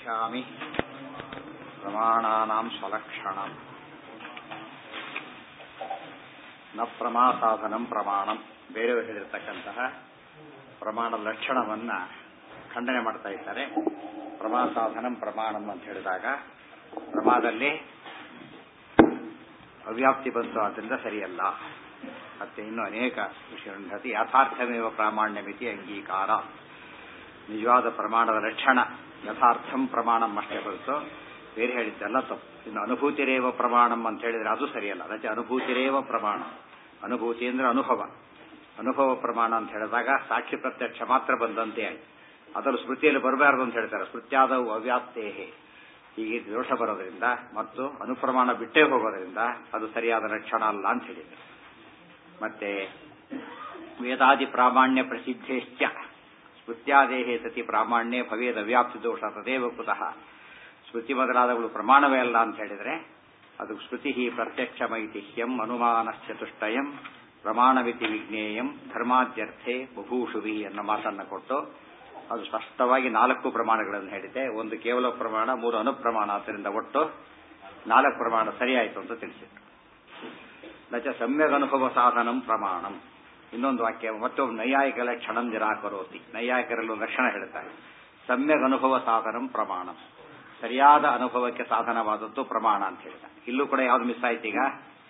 ವಕ್ಷ್ಯಾಮಿ ಪ್ರಮಾಣಾನಾಂ ಸ್ವಲಕ್ಷಣಂ ನ ಪ್ರಮಾಸಾಧನಂ ಪ್ರಮಾಣಂ ಬೇರೆಯವರು ಹೇಳಿರ್ತಕ್ಕಂತಹ ಪ್ರಮಾಣ ಲಕ್ಷಣವನ್ನ ಖಂಡನೆ ಮಾಡ್ತಾ ಇದ್ದಾರೆ ಪ್ರಮಾಸಾಧನಂ ಪ್ರಮಾಣಂ ಅಂತ ಹೇಳಿದಾಗ ಪ್ರಮಾದಲ್ಲಿ ಅವ್ಯಾಪ್ತಿ ಬಂತು ಆದ್ದರಿಂದ ಸರಿಯಲ್ಲ ಮತ್ತೆ ಇನ್ನು ಅನೇಕ ವಿಷಯಗಳನ್ನು ಹೇಳ್ತಿ ಯಥಾರ್ಥಮೇವ ಪ್ರಾಮಾಣ್ಯ ಮಿತಿ ಅಂಗೀಕಾರ ನಿಜವಾದ ಪ್ರಮಾಣದ ಲಕ್ಷಣ ಯಥಾರ್ಥಂ ಪ್ರಮಾಣಂ ಅಷ್ಟೇ ಹೊರತು ಬೇರೆ ಹೇಳಿದ್ದೆಲ್ಲ ತಪ್ಪು ಇನ್ನು ಅನುಭೂತಿರೇವ ಪ್ರಮಾಣಂ ಅಂತ ಹೇಳಿದ್ರೆ ಅದು ಸರಿಯಲ್ಲ ಅದಕ್ಕೆ ಅನುಭೂತಿರೇವ ಪ್ರಮಾಣ ಅನುಭೂತಿ ಅಂದ್ರೆ ಅನುಭವ ಅನುಭವ ಪ್ರಮಾಣ ಅಂತ ಹೇಳಿದಾಗ ಸಾಕ್ಷಿ ಪ್ರತ್ಯಕ್ಷ ಮಾತ್ರ ಬಂದಂತೆ ಆಯ್ತು ಅದರಲ್ಲಿ ಸ್ಮೃತಿಯಲ್ಲಿ ಬರಬಾರದು ಅಂತ ಹೇಳ್ತಾರೆ ಸ್ಮೃತ್ಯಾದವು ಅವ್ಯಾಪ್ತೇ ಹೀಗೆ ದೋಷ ಬರೋದ್ರಿಂದ ಮತ್ತು ಅನುಪ್ರಮಾಣ ಬಿಟ್ಟೇ ಹೋಗೋದ್ರಿಂದ ಅದು ಸರಿಯಾದ ಲಕ್ಷಣ ಅಲ್ಲ ಅಂತ ಹೇಳಿದ್ರು ಮತ್ತೆ ವೇದಾದಿ ಪ್ರಾಮಾಣ್ಯ ಪ್ರಸಿದ್ಧೇಶ್ಚ ಸ್ಮೃತ್ಯಾದೇಹೇ ಸತಿ ಪ್ರಾಮಾಣ್ಯ ಭವೇದ ವ್ಯಾಪ್ತಿ ದೋಷ ತದೇವ ಕುತಃ ಸ್ಮೃತಿ ಮೊದಲಾದಗಳು ಪ್ರಮಾಣವೇ ಅಲ್ಲ ಅಂತ ಹೇಳಿದ್ರೆ ಅದು ಸ್ಮೃತಿ ಪ್ರತ್ಯಕ್ಷಮೈತಿ ಹ್ಯಂ ಅನುಮಾನಶ್ಚತುಷ್ಟಯಂ ಪ್ರಮಾಣವಿತಿ ವಿಜ್ಞೇಯಂ ಧರ್ಮಾದ್ಯರ್ಥೆ ಬಭೂಷುವಿ ಅನ್ನೋ ಮಾತನ್ನು ಕೊಟ್ಟು ಅದು ಸ್ಪಷ್ಟವಾಗಿ ನಾಲ್ಕು ಪ್ರಮಾಣಗಳನ್ನು ಹೇಳಿದೆ ಒಂದು ಕೇವಲ ಪ್ರಮಾಣ ಮೂರು ಅನುಪ್ರಮಾಣ ಆದ್ದರಿಂದ ಒಟ್ಟು ನಾಲ್ಕು ಪ್ರಮಾಣ ಸರಿಯಾಯಿತು ಅಂತ ತಿಳಿಸಿದ್ರು ನಚ ಸಮ್ಯಕ್ ಅನುಭವ ಸಾಧನಂ ಪ್ರಮಾಣಂ ಇನ್ನೊಂದು ವಾಕ್ಯ ಮತ್ತೊಬ್ಬ ನೈಯಾಯಿಕ ಲಕ್ಷಣಂ ನಿರಾಕರೋತಿ ನೈಯಾಯಿಕರಲ್ಲೂ ಲಕ್ಷಣ ಹೇಳ್ತಾರೆ ಸಮ್ಯಕ್ ಅನುಭವ ಸಾಧನಂ ಪ್ರಮಾಣಂ ಸರಿಯಾದ ಅನುಭವಕ್ಕೆ ಸಾಧನವಾದದ್ದು ಪ್ರಮಾಣ ಅಂತ ಹೇಳಿದ ಇಲ್ಲೂ ಕೂಡ ಯಾವ್ದು ಮಿಸ್ ಆಯ್ತು ಈಗ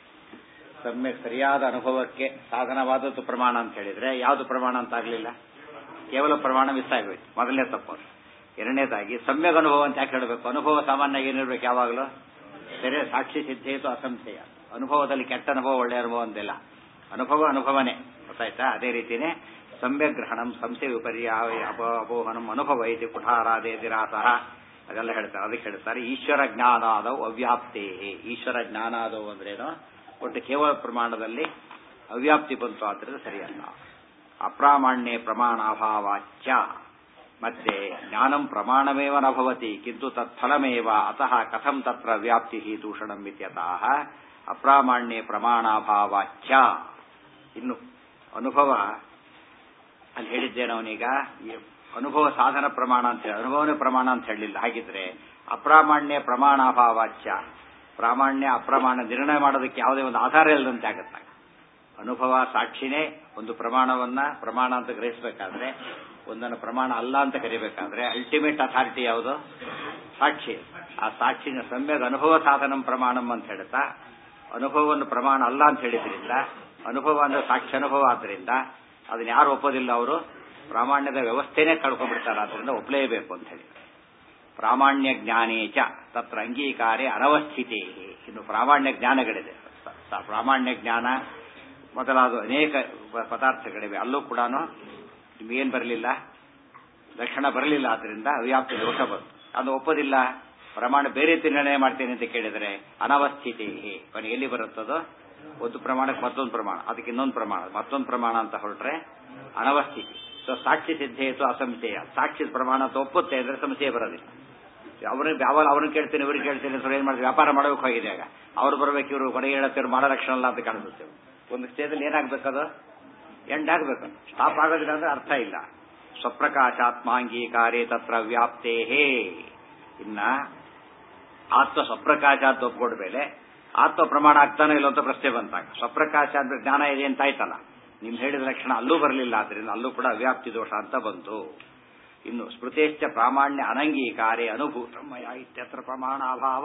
ಸಮ್ಯಕ್ ಸರಿಯಾದ ಅನುಭವಕ್ಕೆ ಸಾಧನವಾದದ್ದು ಪ್ರಮಾಣ ಅಂತ ಹೇಳಿದ್ರೆ ಯಾವುದು ಪ್ರಮಾಣ ಅಂತ ಆಗಲಿಲ್ಲ ಕೇವಲ ಪ್ರಮಾಣ ಮಿಸ್ ಆಗೋಯ್ತು ಮೊದಲನೇ ತಪ್ಪು ಎರಡನೇದಾಗಿ ಸಮ್ಯಕ್ ಅನುಭವ ಅಂತ ಯಾಕೆ ಹೇಳಬೇಕು ಅನುಭವ ಸಾಮಾನ್ಯ ಏನಿರ್ಬೇಕು ಯಾವಾಗಲೂ ಸರಿ ಸಾಕ್ಷಿ ಸಿದ್ಧೇತು ಅಸಂಶಯ ಅನುಭವದಲ್ಲಿ ಕೆಟ್ಟ ಅನುಭವ ಒಳ್ಳೆ ಅನುಭವ ಅಂತಿಲ್ಲ ಅನುಭವ ಅನುಭವನೇ ಗೊತ್ತಾಯ್ತಾ ಅದೇ ರೀತಿನೇ ಸಮ್ಯಕ್ ಗ್ರಹಣಂ ಸಂಶಯ ವಿಪರ್ಯಾಯ ಅಪೋಹನಂ ಅನುಭವ ಐತಿ ಕುಠಾರಾದೇದಿರಾಸಹ ಅದೆಲ್ಲ ಹೇಳ್ತಾರೆ ಅದಕ್ಕೆ ಹೇಳ್ತಾರೆ ಈಶ್ವರ ಜ್ಞಾನಾದವು ಅವ್ಯಾಪ್ತೇ ಈಶ್ವರ ಜ್ಞಾನಾದವು ಅಂದ್ರೇನು ಒಟ್ಟು ಕೇವಲ ಪ್ರಮಾಣದಲ್ಲಿ ಅವ್ಯಾಪ್ತಿ ಬಂತು ಆದ್ದರಿಂದ ಸರಿಯಲ್ಲ ಅಪ್ರಾಮಾಣ್ಯ ಪ್ರಮಾಣಾಭಾವಾಚ್ಯ ಮತ್ತೆ ಜ್ಞಾನಂ ಪ್ರಮಾಣಮೇವ ನಭವತಿ ಕಿಂತು ತತ್ಫಲಮೇವ ಅತಃ ಕಥಂ ತತ್ರ ವ್ಯಾಪ್ತಿ ದೂಷಣಂ ಇತ್ಯತಃ ಅಪ್ರಾಮಾಣ್ಯ ಪ್ರಮಾಣಾಭಾವಾಚ್ಯ ಇನ್ನು ಅನುಭವ ಅಲ್ಲಿ ಹೇಳಿದ್ದೇನೆ ಅವನೀಗ ಅನುಭವ ಸಾಧನ ಪ್ರಮಾಣ ಅಂತ ಹೇಳಿ ಅನುಭವನೇ ಪ್ರಮಾಣ ಅಂತ ಹೇಳಲಿಲ್ಲ ಹಾಗಿದ್ರೆ ಅಪ್ರಾಮಾಣ್ಯ ಪ್ರಮಾಣಾಭಾವಾಚ್ಯ ಪ್ರಾಮಾಣ್ಯ ಅಪ್ರಮಾಣ ನಿರ್ಣಯ ಮಾಡೋದಕ್ಕೆ ಯಾವುದೇ ಒಂದು ಆಧಾರ ಇಲ್ಲದಂತೆ ಆಗುತ್ತೆ ಅನುಭವ ಸಾಕ್ಷಿನೇ ಒಂದು ಪ್ರಮಾಣವನ್ನ ಪ್ರಮಾಣ ಅಂತ ಗ್ರಹಿಸಬೇಕಾದ್ರೆ ಒಂದನ್ನು ಪ್ರಮಾಣ ಅಲ್ಲ ಅಂತ ಕರಿಬೇಕಾದ್ರೆ ಅಲ್ಟಿಮೇಟ್ ಅಥಾರಿಟಿ ಯಾವುದು ಸಾಕ್ಷಿ ಆ ಸಾಕ್ಷಿನ ಸಮ್ಯಕ್ ಅನುಭವ ಸಾಧನಂ ಪ್ರಮಾಣಂ ಅಂತ ಹೇಳ್ತಾ ಅನುಭವವನ್ನು ಪ್ರಮಾಣ ಅಲ್ಲ ಅಂತ ಹೇಳಿದ್ರಿಂದ ಅನುಭವ ಅಂದ್ರೆ ಸಾಕ್ಷಿ ಅನುಭವ ಆದ್ದರಿಂದ ಅದನ್ನ ಯಾರು ಒಪ್ಪೋದಿಲ್ಲ ಅವರು ಪ್ರಾಮಾಣ್ಯದ ವ್ಯವಸ್ಥೆನೇ ಕಳ್ಕೊಂಡ್ಬಿಡ್ತಾರೆ ಆದ್ರಿಂದ ಒಪ್ಪಲೇಬೇಕು ಅಂತ ಹೇಳಿ ಪ್ರಾಮಾಣ್ಯ ಜ್ಞಾನೇಚ ತತ್ರ ಅಂಗೀಕಾರೇ ಅನವಸ್ಥಿತೇ ಇನ್ನು ಪ್ರಾಮಾಣ್ಯ ಜ್ಞಾನಗಳಿದೆ ಪ್ರಾಮಾಣ್ಯ ಜ್ಞಾನ ಮೊದಲಾದ ಅನೇಕ ಪದಾರ್ಥಗಳಿವೆ ಅಲ್ಲೂ ಕೂಡ ನಿಮಗೇನು ಬರಲಿಲ್ಲ ಲಕ್ಷಣ ಬರಲಿಲ್ಲ ಆದ್ರಿಂದ ಅವ್ಯಾಪ್ತಿ ದೋಷ ಬಂತು ಅದು ಒಪ್ಪೋದಿಲ್ಲ ಪ್ರಮಾಣ ಬೇರೆ ರೀತಿ ನಿರ್ಣಯ ಮಾಡ್ತೇನೆ ಅಂತ ಕೇಳಿದರೆ ಅನವಸ್ಥಿತಿ ಕೊನೆಗೆ ಎಲ್ಲಿ ಬರುತ್ತದೋ ಒಂದು ಪ್ರಮಾಣಕ್ಕೆ ಮತ್ತೊಂದು ಪ್ರಮಾಣ ಅದಕ್ಕೆ ಇನ್ನೊಂದು ಪ್ರಮಾಣ ಮತ್ತೊಂದು ಪ್ರಮಾಣ ಅಂತ ಹೊರಟ್ರೆ ಅನವಸ್ಥಿತಿ ಸೊ ಸಾಕ್ಷಿ ಸಿದ್ಧೇತು ಅಸಂಶಯ ಸಾಕ್ಷಿ ಪ್ರಮಾಣ ಅಂತ ಒಪ್ಪುತ್ತೆ ಅಂದ್ರೆ ಸಂಶಯ ಬರೋದಿಲ್ಲ ಅವ್ರನ್ನ ಯಾವಾಗ ಅವ್ರನ್ನ ಕೇಳ್ತೇನೆ ಇವ್ರಿಗೆ ಕೇಳ್ತೇನೆ ಅಂತ ಏನ್ ಮಾಡ್ತೀವಿ ವ್ಯಾಪಾರ ಮಾಡಬೇಕು ಹೋಗಿದೆ ಆಗ ಅವ್ರು ಬರ್ಬೇಕು ಇವರು ಕೊನೆಗೆ ಹೇಳತ್ತೇವ್ರು ಮಾಡೋ ಲಕ್ಷಣ ಅಲ್ಲ ಅಂತ ಕಾಣಿಸುತ್ತೆ ಒಂದು ಸ್ಟೇಜಲ್ಲಿ ಏನಾಗಬೇಕದು ಎಂಡ್ ಆಗ್ಬೇಕು ಸ್ಟಾಪ್ ಆಗೋದಿಲ್ಲ ಅಂದ್ರೆ ಅರ್ಥ ಇಲ್ಲ ಸ್ವಪ್ರಕಾಶಾತ್ಮಾಂಗೀಕಾರೇ ತತ್ರ ವ್ಯಾಪ್ತೇ ಇನ್ನ ಆತ್ಮ ಸ್ವಪ್ರಕಾಶ ಅಂತ ಒಪ್ಕೊಂಡ ಮೇಲೆ ಆತ್ಮ ಪ್ರಮಾಣ ಆಗ್ತಾನೆ ಇಲ್ಲ ಅಂತ ಪ್ರಶ್ನೆ ಬಂತಾಗ ಸ್ವಪ್ರಕಾಶ ಅಂದ್ರೆ ಜ್ಞಾನ ಇದೆ ಅಂತ ಆಯ್ತಲ್ಲ ನಿಮ್ ಹೇಳಿದ ಲಕ್ಷಣ ಅಲ್ಲೂ ಬರಲಿಲ್ಲ ಆದ್ರಿಂದ ಅಲ್ಲೂ ಕೂಡ ಅವ್ಯಾಪ್ತಿ ದೋಷ ಅಂತ ಬಂತು ಇನ್ನು ಸ್ಮೃತೇಶ್ಚ ಪ್ರಾಮಾಣ್ಯ ಅನಂಗೀಕಾರೇ ಅನುಭೂತಮಯ ಇತ್ಯತ್ರ ಪ್ರಮಾಣ ಅಭಾವ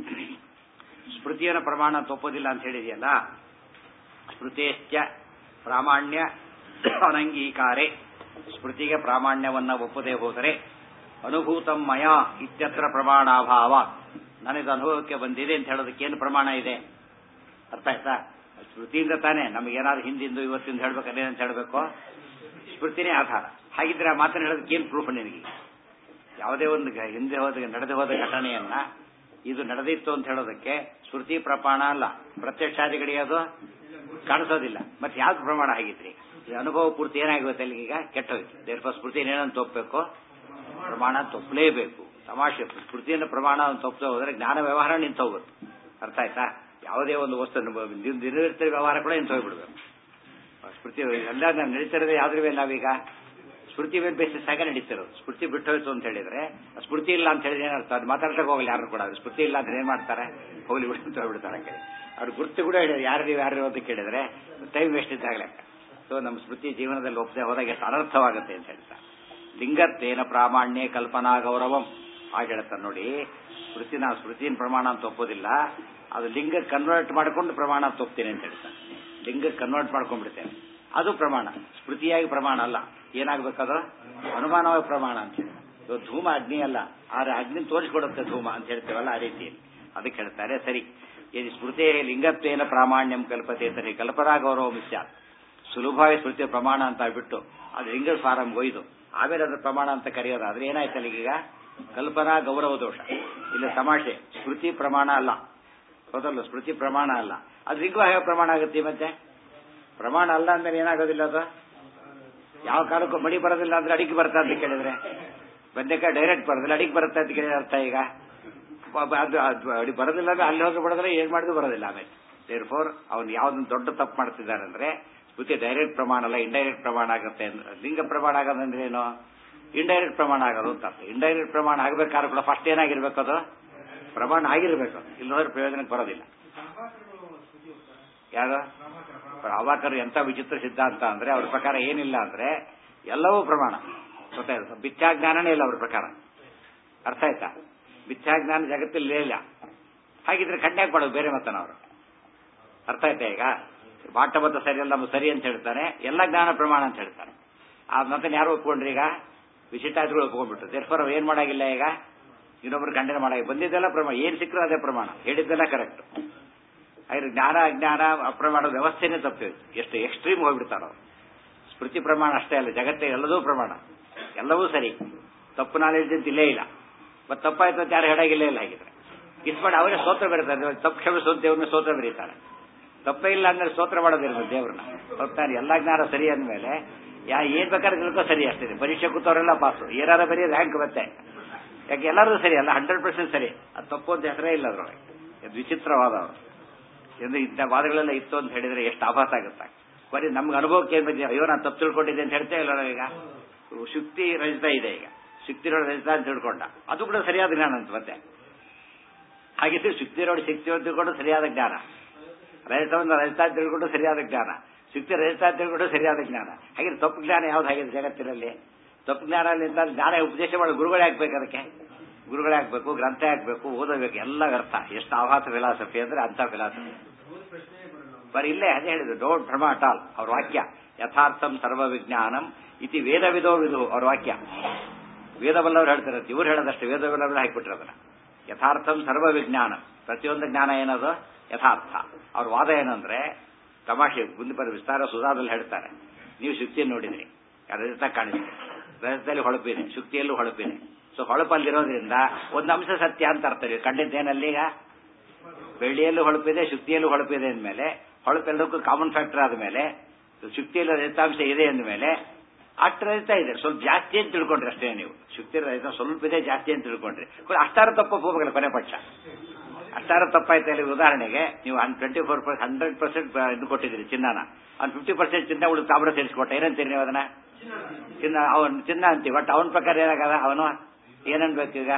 ಸ್ಮೃತಿಯನ್ನು ಪ್ರಮಾಣ ಅಂತ ಒಪ್ಪೋದಿಲ್ಲ ಅಂತ ಹೇಳಿದೆಯಲ್ಲ ಸ್ಮೃತೇಶ್ಚ ಪ್ರಾಮಾಣ್ಯ ಅನಂಗೀಕಾರೇ ಸ್ಮೃತಿಗೆ ಪ್ರಾಮಾಣ್ಯವನ್ನ ಒಪ್ಪದೇ ಹೋದರೆ ಅನುಭೂತಮ್ಮಯ ಇತ್ಯತ್ರ ಪ್ರಮಾಣಾಭಾವ ನನಗೆ ಅನುಭವಕ್ಕೆ ಬಂದಿದೆ ಅಂತ ಹೇಳೋದಕ್ಕೆ ಏನು ಪ್ರಮಾಣ ಇದೆ ಅರ್ಥ ಆಯ್ತಾ ಸ್ಮೃತಿಯಿಂದ ತಾನೇ ನಮಗೇನಾದ್ರು ಹಿಂದಿಂದು ಇವತ್ತಿಂದ ಹೇಳ್ಬೇಕು ಅಂತ ಹೇಳಬೇಕು ಸ್ಮೃತಿನೇ ಆಧಾರ ಹಾಗಿದ್ರೆ ಆ ಮಾತನ್ನು ಹೇಳೋದಕ್ಕೆ ಏನು ಪ್ರೂಫ್ ನಿನಗೆ ಯಾವುದೇ ಒಂದು ಹಿಂದೆ ಹೋದ ನಡೆದು ಹೋದ ಘಟನೆಯನ್ನ ಇದು ನಡೆದಿತ್ತು ಅಂತ ಹೇಳೋದಕ್ಕೆ ಸ್ಮೃತಿ ಪ್ರಮಾಣ ಅಲ್ಲ ಪ್ರತ್ಯಕ್ಷಾದಿಗಳಿಗೆ ಅದು ಕಾಣಿಸೋದಿಲ್ಲ ಮತ್ತೆ ಯಾವ್ದು ಪ್ರಮಾಣ ಆಗಿದ್ರಿ ಅನುಭವ ಪೂರ್ತಿ ಏನಾಗುತ್ತೆ ಅಲ್ಲಿಗೀಗ ಕೆಟ್ಟೋಯ್ತು ದೇರ್ಪ ಸ್ಮೃತಿ ಏನಂತ ಒಪ್ಪಬೇಕು ಪ್ರಮಾಣ ತಪ್ಪಲೇಬೇಕು ತಮಾಷೆ ಸ್ಮೃತಿಯನ್ನು ಪ್ರಮಾಣ ಅಂತ ಒಪ್ಪದೆ ಹೋದ್ರೆ ಜ್ಞಾನ ವ್ಯವಹಾರ ನಿಂತು ಹೋಗುತ್ತೆ ಅರ್ಥ ಆಯ್ತಾ ಯಾವುದೇ ಒಂದು ವಸ್ತು ದಿನನಿತ್ಯ ವ್ಯವಹಾರ ಕೂಡ ನಿಂತು ಹೋಗ್ಬಿಡ್ಬೇಕು ಸ್ಮೃತಿ ಎಲ್ಲ ನಡೀತಿರೋದೇ ಯಾವ್ದ್ರ ಮೇಲೆ ನಾವೀಗ ಸ್ಮೃತಿ ಮೇಲೆ ಬೇಸಿಸ್ ಆಗಿ ನಡೀತಿರೋದು ಸ್ಮೃತಿ ಬಿಟ್ಟು ಹೋಯ್ತು ಅಂತ ಹೇಳಿದ್ರೆ ಆ ಸ್ಮೃತಿ ಇಲ್ಲ ಅಂತ ಹೇಳಿದ್ರೆ ಏನರ್ಥ ಅದು ಮಾತಾಡ್ಸಕ್ಕೆ ಹೋಗಲ್ಲ ಯಾರು ಕೂಡ ಅದು ಸ್ಮೃತಿ ಇಲ್ಲ ಅಂದ್ರೆ ಏನ್ ಮಾಡ್ತಾರೆ ಹೋಗ್ಲಿ ಬಿಡು ಅಂತ ಹೇಳ್ಬಿಡ್ತಾರೆ ಕಡೆ ಅವ್ರು ಗುರ್ತು ಕೂಡ ಹೇಳಿದ್ರು ಯಾರು ನೀವು ಯಾರು ಅಂತ ಕೇಳಿದ್ರೆ ಟೈಮ್ ವೇಸ್ಟ್ ಇದ್ದಾಗಲೇ ಸೊ ನಮ್ಮ ಸ್ಮೃತಿ ಜೀವನದಲ್ಲಿ ಒಪ್ಪದೆ ಹೋದಾಗ ಎಷ್ಟು ಅನರ್ಥವಾಗುತ್ತೆ ಅಂತ ಹೇಳ್ತಾರೆ ಲಿಂಗತ್ವೇನ ಪ್ರಾಮಾಣ್ಯ ಕಲ್ಪನಾ ಗೌರವಂ ಹಾಗೆ ಹೇಳ್ತಾರೆ ನೋಡಿ ಸ್ಮೃತಿನ ಸ್ಮೃತಿನ ಪ್ರಮಾಣ ಅಂತ ಒಪ್ಪೋದಿಲ್ಲ ಅದು ಲಿಂಗ ಕನ್ವರ್ಟ್ ಮಾಡ್ಕೊಂಡು ಪ್ರಮಾಣ ಅಂತ ಒಪ್ತೀನಿ ಅಂತ ಹೇಳ್ತಾರೆ ಲಿಂಗ ಕನ್ವರ್ಟ್ ಮಾಡ್ಕೊಂಡ್ಬಿಡ್ತೇನೆ ಅದು ಪ್ರಮಾಣ ಸ್ಮೃತಿಯಾಗಿ ಪ್ರಮಾಣ ಅಲ್ಲ ಏನಾಗ್ಬೇಕದು ಅನುಮಾನವಾಗಿ ಪ್ರಮಾಣ ಅಂತ ಹೇಳಿ ಇವತ್ತು ಧೂಮ ಅಗ್ನಿ ಅಲ್ಲ ಆದ್ರೆ ಅಗ್ನಿ ತೋರಿಸ್ಕೊಡುತ್ತೆ ಧೂಮ ಅಂತ ಹೇಳ್ತೇವಲ್ಲ ಆ ರೀತಿಯಲ್ಲಿ ಅದಕ್ಕೆ ಹೇಳ್ತಾರೆ ಸರಿ ಯದಿ ಸ್ಮೃತಿ ಲಿಂಗತ್ವೇನ ಪ್ರಾಮಾಣ್ಯಂ ಕಲ್ಪತೆ ತರಿ ಕಲ್ಪನಾ ಗೌರವ ಮಿಸ್ಯ ಸುಲಭವಾಗಿ ಸ್ಮೃತಿಯ ಪ್ರಮಾಣ ಅಂತ ಬಿಟ್ಟು ಅದು ಲಿಂಗ ಫಾರಂ ಒಯ್ದು ಆಮೇಲೆ ಅದ್ರ ಪ್ರಮಾಣ ಅಂತ ಕರೆಯೋದಾದ್ರೆ ಏನಾಯ್ತಲ್ಲ ಈಗ ಕಲ್ಪನಾ ಗೌರವ ದೋಷ ಇಲ್ಲ ತಮಾಷೆ ಸ್ಮೃತಿ ಪ್ರಮಾಣ ಅಲ್ಲ ಹೌದಲ್ಲ ಸ್ಮೃತಿ ಪ್ರಮಾಣ ಅಲ್ಲ ಅದು ಲಿಂಗ ಹೇಗೆ ಪ್ರಮಾಣ ಆಗುತ್ತೆ ಮತ್ತೆ ಪ್ರಮಾಣ ಅಲ್ಲ ಅಂದ್ರೆ ಏನಾಗೋದಿಲ್ಲ ಅದು ಯಾವ ಕಾಲಕ್ಕೂ ಮಡಿ ಬರೋದಿಲ್ಲ ಅಂದ್ರೆ ಅಡಿಗೆ ಬರ್ತಾ ಅಂತ ಕೇಳಿದ್ರೆ ಬಂದೆಕಾಯಿ ಡೈರೆಕ್ಟ್ ಬರೋದಿಲ್ಲ ಅಡಿಗೆ ಬರುತ್ತೆ ಅಂತ ಕೇಳಿದ್ರೆ ಅರ್ಥ ಈಗ ಅದು ಅದು ಅಡಿ ಬರೋದಿಲ್ಲ ಅಂದ್ರೆ ಅಲ್ಲಿ ಹೋಗಿ ಬರೋದ್ರೆ ಏನ್ ಮಾಡಿದ್ರು ಬರೋದಿಲ್ಲ ಆಮೇಲೆ ದೇರ್ ಫೋರ್ ಅವ್ನು ಯಾವ್ದೊಂದು ದೊಡ್ಡ ತಪ್ಪು ಮಾಡ್ತಿದ್ದಾನೆ ಅಂದ್ರೆ ಸ್ಮೃತಿ ಡೈರೆಕ್ಟ್ ಪ್ರಮಾಣ ಅಲ್ಲ ಇಂಡೈರೆಕ್ಟ್ ಪ್ರಮಾಣ ಆಗುತ್ತೆ ಅಂದ್ರೆ ಲಿಂಗ ಪ್ರಮಾಣ ಆಗೋದಂದ್ರೆ ಏನು ಇಂಡೈರೆಕ್ಟ್ ಪ್ರಮಾಣ ಆಗೋದು ಅಂತ ಅರ್ಥ ಇಂಡೈರೆಕ್ಟ್ ಪ್ರಮಾಣ ಆಗಬೇಕಾದ್ರೆ ಕೂಡ ಫಸ್ಟ್ ಏನಾಗಿರ್ಬೇಕು ಅದು ಪ್ರಮಾಣ ಆಗಿರ್ಬೇಕು ಇಲ್ಲದ್ರೆ ಪ್ರಯೋಜನಕ್ಕೆ ಬರೋದಿಲ್ಲ ಯಾರು ಅವಾಕರು ಎಂತ ವಿಚಿತ್ರ ಸಿದ್ಧಾಂತ ಅಂದ್ರೆ ಅವ್ರ ಪ್ರಕಾರ ಏನಿಲ್ಲ ಅಂದ್ರೆ ಎಲ್ಲವೂ ಪ್ರಮಾಣ ಗೊತ್ತಾಯ್ತು ಮಿಥ್ಯಾಜ್ಞಾನನೇ ಇಲ್ಲ ಅವ್ರ ಪ್ರಕಾರ ಅರ್ಥ ಆಯ್ತಾ ಮಿಥ್ಯಾಜ್ಞಾನ ಜಗತ್ತಲ್ಲಿ ಇಲ್ಲ ಹಾಗಿದ್ರೆ ಕಣ್ಯಾಕ್ ಮಾಡೋದು ಬೇರೆ ಮತ್ತನವರು ಅರ್ಥ ಆಯ್ತಾ ಈಗ ಬಾಟ ಮತ ಸರಿ ಅಲ್ಲ ಸರಿ ಅಂತ ಹೇಳ್ತಾನೆ ಎಲ್ಲ ಜ್ಞಾನ ಪ್ರಮಾಣ ಅಂತ ಹೇಳ್ತಾನೆ ಆ ಮತ್ತೆ ಯಾರು ಒಪ್ಕೊಂಡ್ರಿ ಈಗ ವಿಶಿಷ್ಟಾದ್ರು ಒಪ್ಕೊಂಡ್ಬಿಟ್ರು ದೇರ್ಫರ್ ಏನ್ ಮಾಡಾಗಿಲ್ಲ ಈಗ ಇನ್ನೊಬ್ರು ಖಂಡನೆ ಮಾಡಾಗಿ ಬಂದಿದ್ದೆಲ್ಲ ಪ್ರಮಾಣ ಏನ್ ಸಿಕ್ಕರೂ ಅದೇ ಪ್ರಮಾಣ ಹೇಳಿದ್ದೆಲ್ಲ ಕರೆಕ್ಟ್ ಹಾಗೆ ಜ್ಞಾನ ಅಜ್ಞಾನ ಅಪ್ರಮಾಣದ ವ್ಯವಸ್ಥೆನೇ ತಪ್ಪಿತ್ತು ಎಷ್ಟು ಎಕ್ಸ್ಟ್ರೀಮ್ ಹೋಗ್ಬಿಡ್ತಾರ ಅವ್ರು ಸ್ಮೃತಿ ಪ್ರಮಾಣ ಅಷ್ಟೇ ಅಲ್ಲ ಜಗತ್ತೇ ಎಲ್ಲದೂ ಪ್ರಮಾಣ ಎಲ್ಲವೂ ಸರಿ ತಪ್ಪು ನಾಲೆಡ್ಜ್ ಅಂತ ಇಲ್ಲೇ ಇಲ್ಲ ಮತ್ತೆ ತಪ್ಪಾಯ್ತು ಅಂತ ಯಾರು ಹೇಳಾಗಿಲ್ಲೇ ಇಲ್ಲ ಹಾಗಿದ್ರೆ ಇಸ್ಮಾಡಿ ಅವರೇ ಸ್ತೋತ್ರ ಬರೀತಾರೆ ತಪ್ಪು ಕ್ಷಮಿಸೋ ದೇವ್ರನ್ನ ಸ್ತೋತ್ರ ಬರೀತಾರೆ ತಪ್ಪೇ ಇಲ್ಲ ಅಂದ್ರೆ ಸ್ತೋತ್ರ ಮಾಡೋದಿರ್ಬೋದು ದೇವ್ರನ್ನ ಹೋಗ್ತಾನೆ ಎಲ್ಲಾ ಜ್ಞಾನ ಸರಿ ಅಂದ್ಮೇಲೆ ಯಾ ಏನ್ ಬೇಕಾದ್ರೆ ತಿಳ್ಕೋ ಸರಿ ಅಷ್ಟೇ ಪರೀಕ್ಷೆ ಕೂತವರೆಲ್ಲ ಪಾಸು ಏನಾರ ಬರೀ ರ್ಯಾಂಕ್ ಬರುತ್ತೆ ಯಾಕೆ ಎಲ್ಲರೂ ಸರಿ ಅಲ್ಲ ಹಂಡ್ರೆಡ್ ಪರ್ಸೆಂಟ್ ಸರಿ ಅದು ತಪ್ಪು ಅಂತ ಹೆಸರೇ ಇಲ್ಲ ಅದ್ರೊಳಗೆ ಇದು ವಿಚಿತ್ರವಾದ ಅವರು ಎಂದು ಇಂಥ ವಾದಗಳೆಲ್ಲ ಇತ್ತು ಅಂತ ಹೇಳಿದ್ರೆ ಎಷ್ಟು ಆಭಾಸ ಆಗುತ್ತೆ ಬರೀ ನಮ್ಗೆ ಅನುಭವಕ್ಕೆ ಏನ್ ಬಂದಿದೆ ಅಯ್ಯೋ ನಾನು ತಪ್ಪು ತಿಳ್ಕೊಂಡಿದ್ದೆ ಅಂತ ಹೇಳ್ತೇವೆ ಇಲ್ಲ ಈಗ ಶುಕ್ತಿ ರಹಿತ ಇದೆ ಈಗ ಶಕ್ತಿ ರೋಡ್ ರಹಿತ ಅಂತ ತಿಳ್ಕೊಂಡ ಅದು ಕೂಡ ಸರಿಯಾದ ಜ್ಞಾನ ಅಂತ ಮತ್ತೆ ಹಾಗಿದ್ರೆ ಶಕ್ತಿ ರೋಡ್ ಶಕ್ತಿ ಅಂತ ತಿಳ್ಕೊಂಡು ಸರಿಯಾದ ಜ್ಞಾನ ರಹಿತವನ್ನು ರಹಿತ ಅಂತ ತಿಳ್ಕೊಂಡು ಸರಿಯಾದ ಜ್ಞಾನ ಶಕ್ತಿ ರಹಿತ ಅಂತ ತಿಳ್ಕೊಂಡು ಸರಿಯಾದ ಜ್ಞಾನ ಹಾಗೆ ತಪ್ಪು ಜ್ಞಾನ ಯಾವ್ದು ಹಾಗಿದೆ ಜಗತ್ತಿನಲ್ಲಿ ತಪ್ಪು ಜ್ಞಾನ ಅಂತ ಜ್ಞಾನ ಉಪದೇಶ ಮಾಡಿ ಗುರುಗಳೇ ಹಾಕ್ಬೇಕು ಅದಕ್ಕೆ ಗುರುಗಳೇ ಹಾಕ್ಬೇಕು ಗ್ರಂಥ ಹಾಕ್ಬೇಕು ಓದಬೇಕು ಎಲ್ಲ ಅರ್ಥ ಎಷ್ಟು ಆಘಾತ ಫಿಲಾಸಫಿ ಅಂದ್ರೆ ಅಂತ ಫಿಲಾಸಫಿ ಬರೀ ಇಲ್ಲೇ ಅದೇ ಹೇಳಿದ್ರು ಡೋಂಟ್ ಭ್ರಮ ಅಟ್ ಆಲ್ ಅವ್ರ ವಾಕ್ಯ ಯಥಾರ್ಥಂ ಸರ್ವ ವಿಜ್ಞಾನಂ ಇತಿ ವೇದ ವಿಧೋ ವಿಧು ಅವ್ರ ವಾಕ್ಯ ವೇದವಲ್ಲವ್ರು ಹೇಳ್ತಾರೆ ಇವ್ರು ಹೇಳೋದಷ್ಟು ವೇದವಲ್ಲವ್ರು ಹಾಕಿಬಿಟ್ರೆ ಅದನ್ನ ಯಥಾರ್ಥಂ ಸರ್ವ ವಿಜ್ಞಾನ ಪ್ರತಿಯೊಂದು ಜ್ಞಾನ ಏನದು ಯಥಾರ್ಥ ಅವ್ರ ವಾದ ಏನಂದ್ರೆ ತಮಾಷೆ ಮುಂದೆ ಬರೋ ವಿಸ್ತಾರ ಸುಧಾದಲ್ಲಿ ಹೇಳ್ತಾರೆ ನೀವು ಶುಕ್ತಿಯನ್ನು ನೋಡಿದ್ರಿ ರಜತ ಕಾಣಿಸ್ತೀರಿ ರಜತದಲ್ಲಿ ಹೊಳಪಿದೆ ಶುಕ್ತಿಯಲ್ಲೂ ಹೊಳಪಿದೆ ಸೊ ಹೊಳಪಲ್ಲಿರೋದ್ರಿಂದ ಒಂದು ಅಂಶ ಸತ್ಯ ಅಂತ ಅರ್ಥ ಇದೆ ಕಂಡಿದ್ದೇನಲ್ಲಿ ಈಗ ಬೆಳ್ಳಿಯಲ್ಲೂ ಹೊಳಪಿದೆ ಶುಕ್ತಿಯಲ್ಲೂ ಹೊಳಪಿದೆ ಅಂದಮೇಲೆ ಹೊಳಪೆಲ್ಲದಕ್ಕೂ ಕಾಮನ್ ಫ್ಯಾಕ್ಟರ್ ಆದಮೇಲೆ ಶುಕ್ತಿಯಲ್ಲಿ ರಹಿತಾಂಶ ಇದೆ ಅಂದಮೇಲೆ ಅಷ್ಟು ರಹಿತ ಇದೆ ಸ್ವಲ್ಪ ಜಾಸ್ತಿ ಅಂತ ತಿಳ್ಕೊಂಡ್ರಿ ಅಷ್ಟೇ ನೀವು ಶುಕ್ತಿ ರಹಿತ ಸ್ವಲ್ಪ ಇದೆ ಜಾಸ್ತಿ ಅಂತ ತಿಳ್ಕೊಂಡ್ರಿ ಅಷ್ಟಾರು ತಪ್ಪು ಹೋಗಲ್ಲ ಕೊನೆ ಪಕ್ಷ ಅಷ್ಟಾರು ತಪ್ಪಾಯ್ತು ಅಲ್ಲಿ ಉದಾಹರಣೆಗೆ ನೀವು twenty four percent hundred percent ಇದು ಕೊಟ್ಟಿದ್ದೀರಿ ಚಿನ್ನನ ಅವ್ನು ಫಿಫ್ಟಿ ಪರ್ಸೆಂಟ್ ಚಿನ್ನ ಉಳಿದು ತಾಮ್ರ ಸೇರಿಸ್ಕೊಟ್ಟ ಏನಂತೀರಿ ನೀವು ಅದನ್ನ ಚಿನ್ನ ಅವನ್ ಚಿನ್ನ ಅಂತೀವಿ ಬಟ್ ಅವನ ಪ್ರಕಾರ ಏನಾಗದ ಅವನು ಏನನ್ಬೇಕು ಈಗ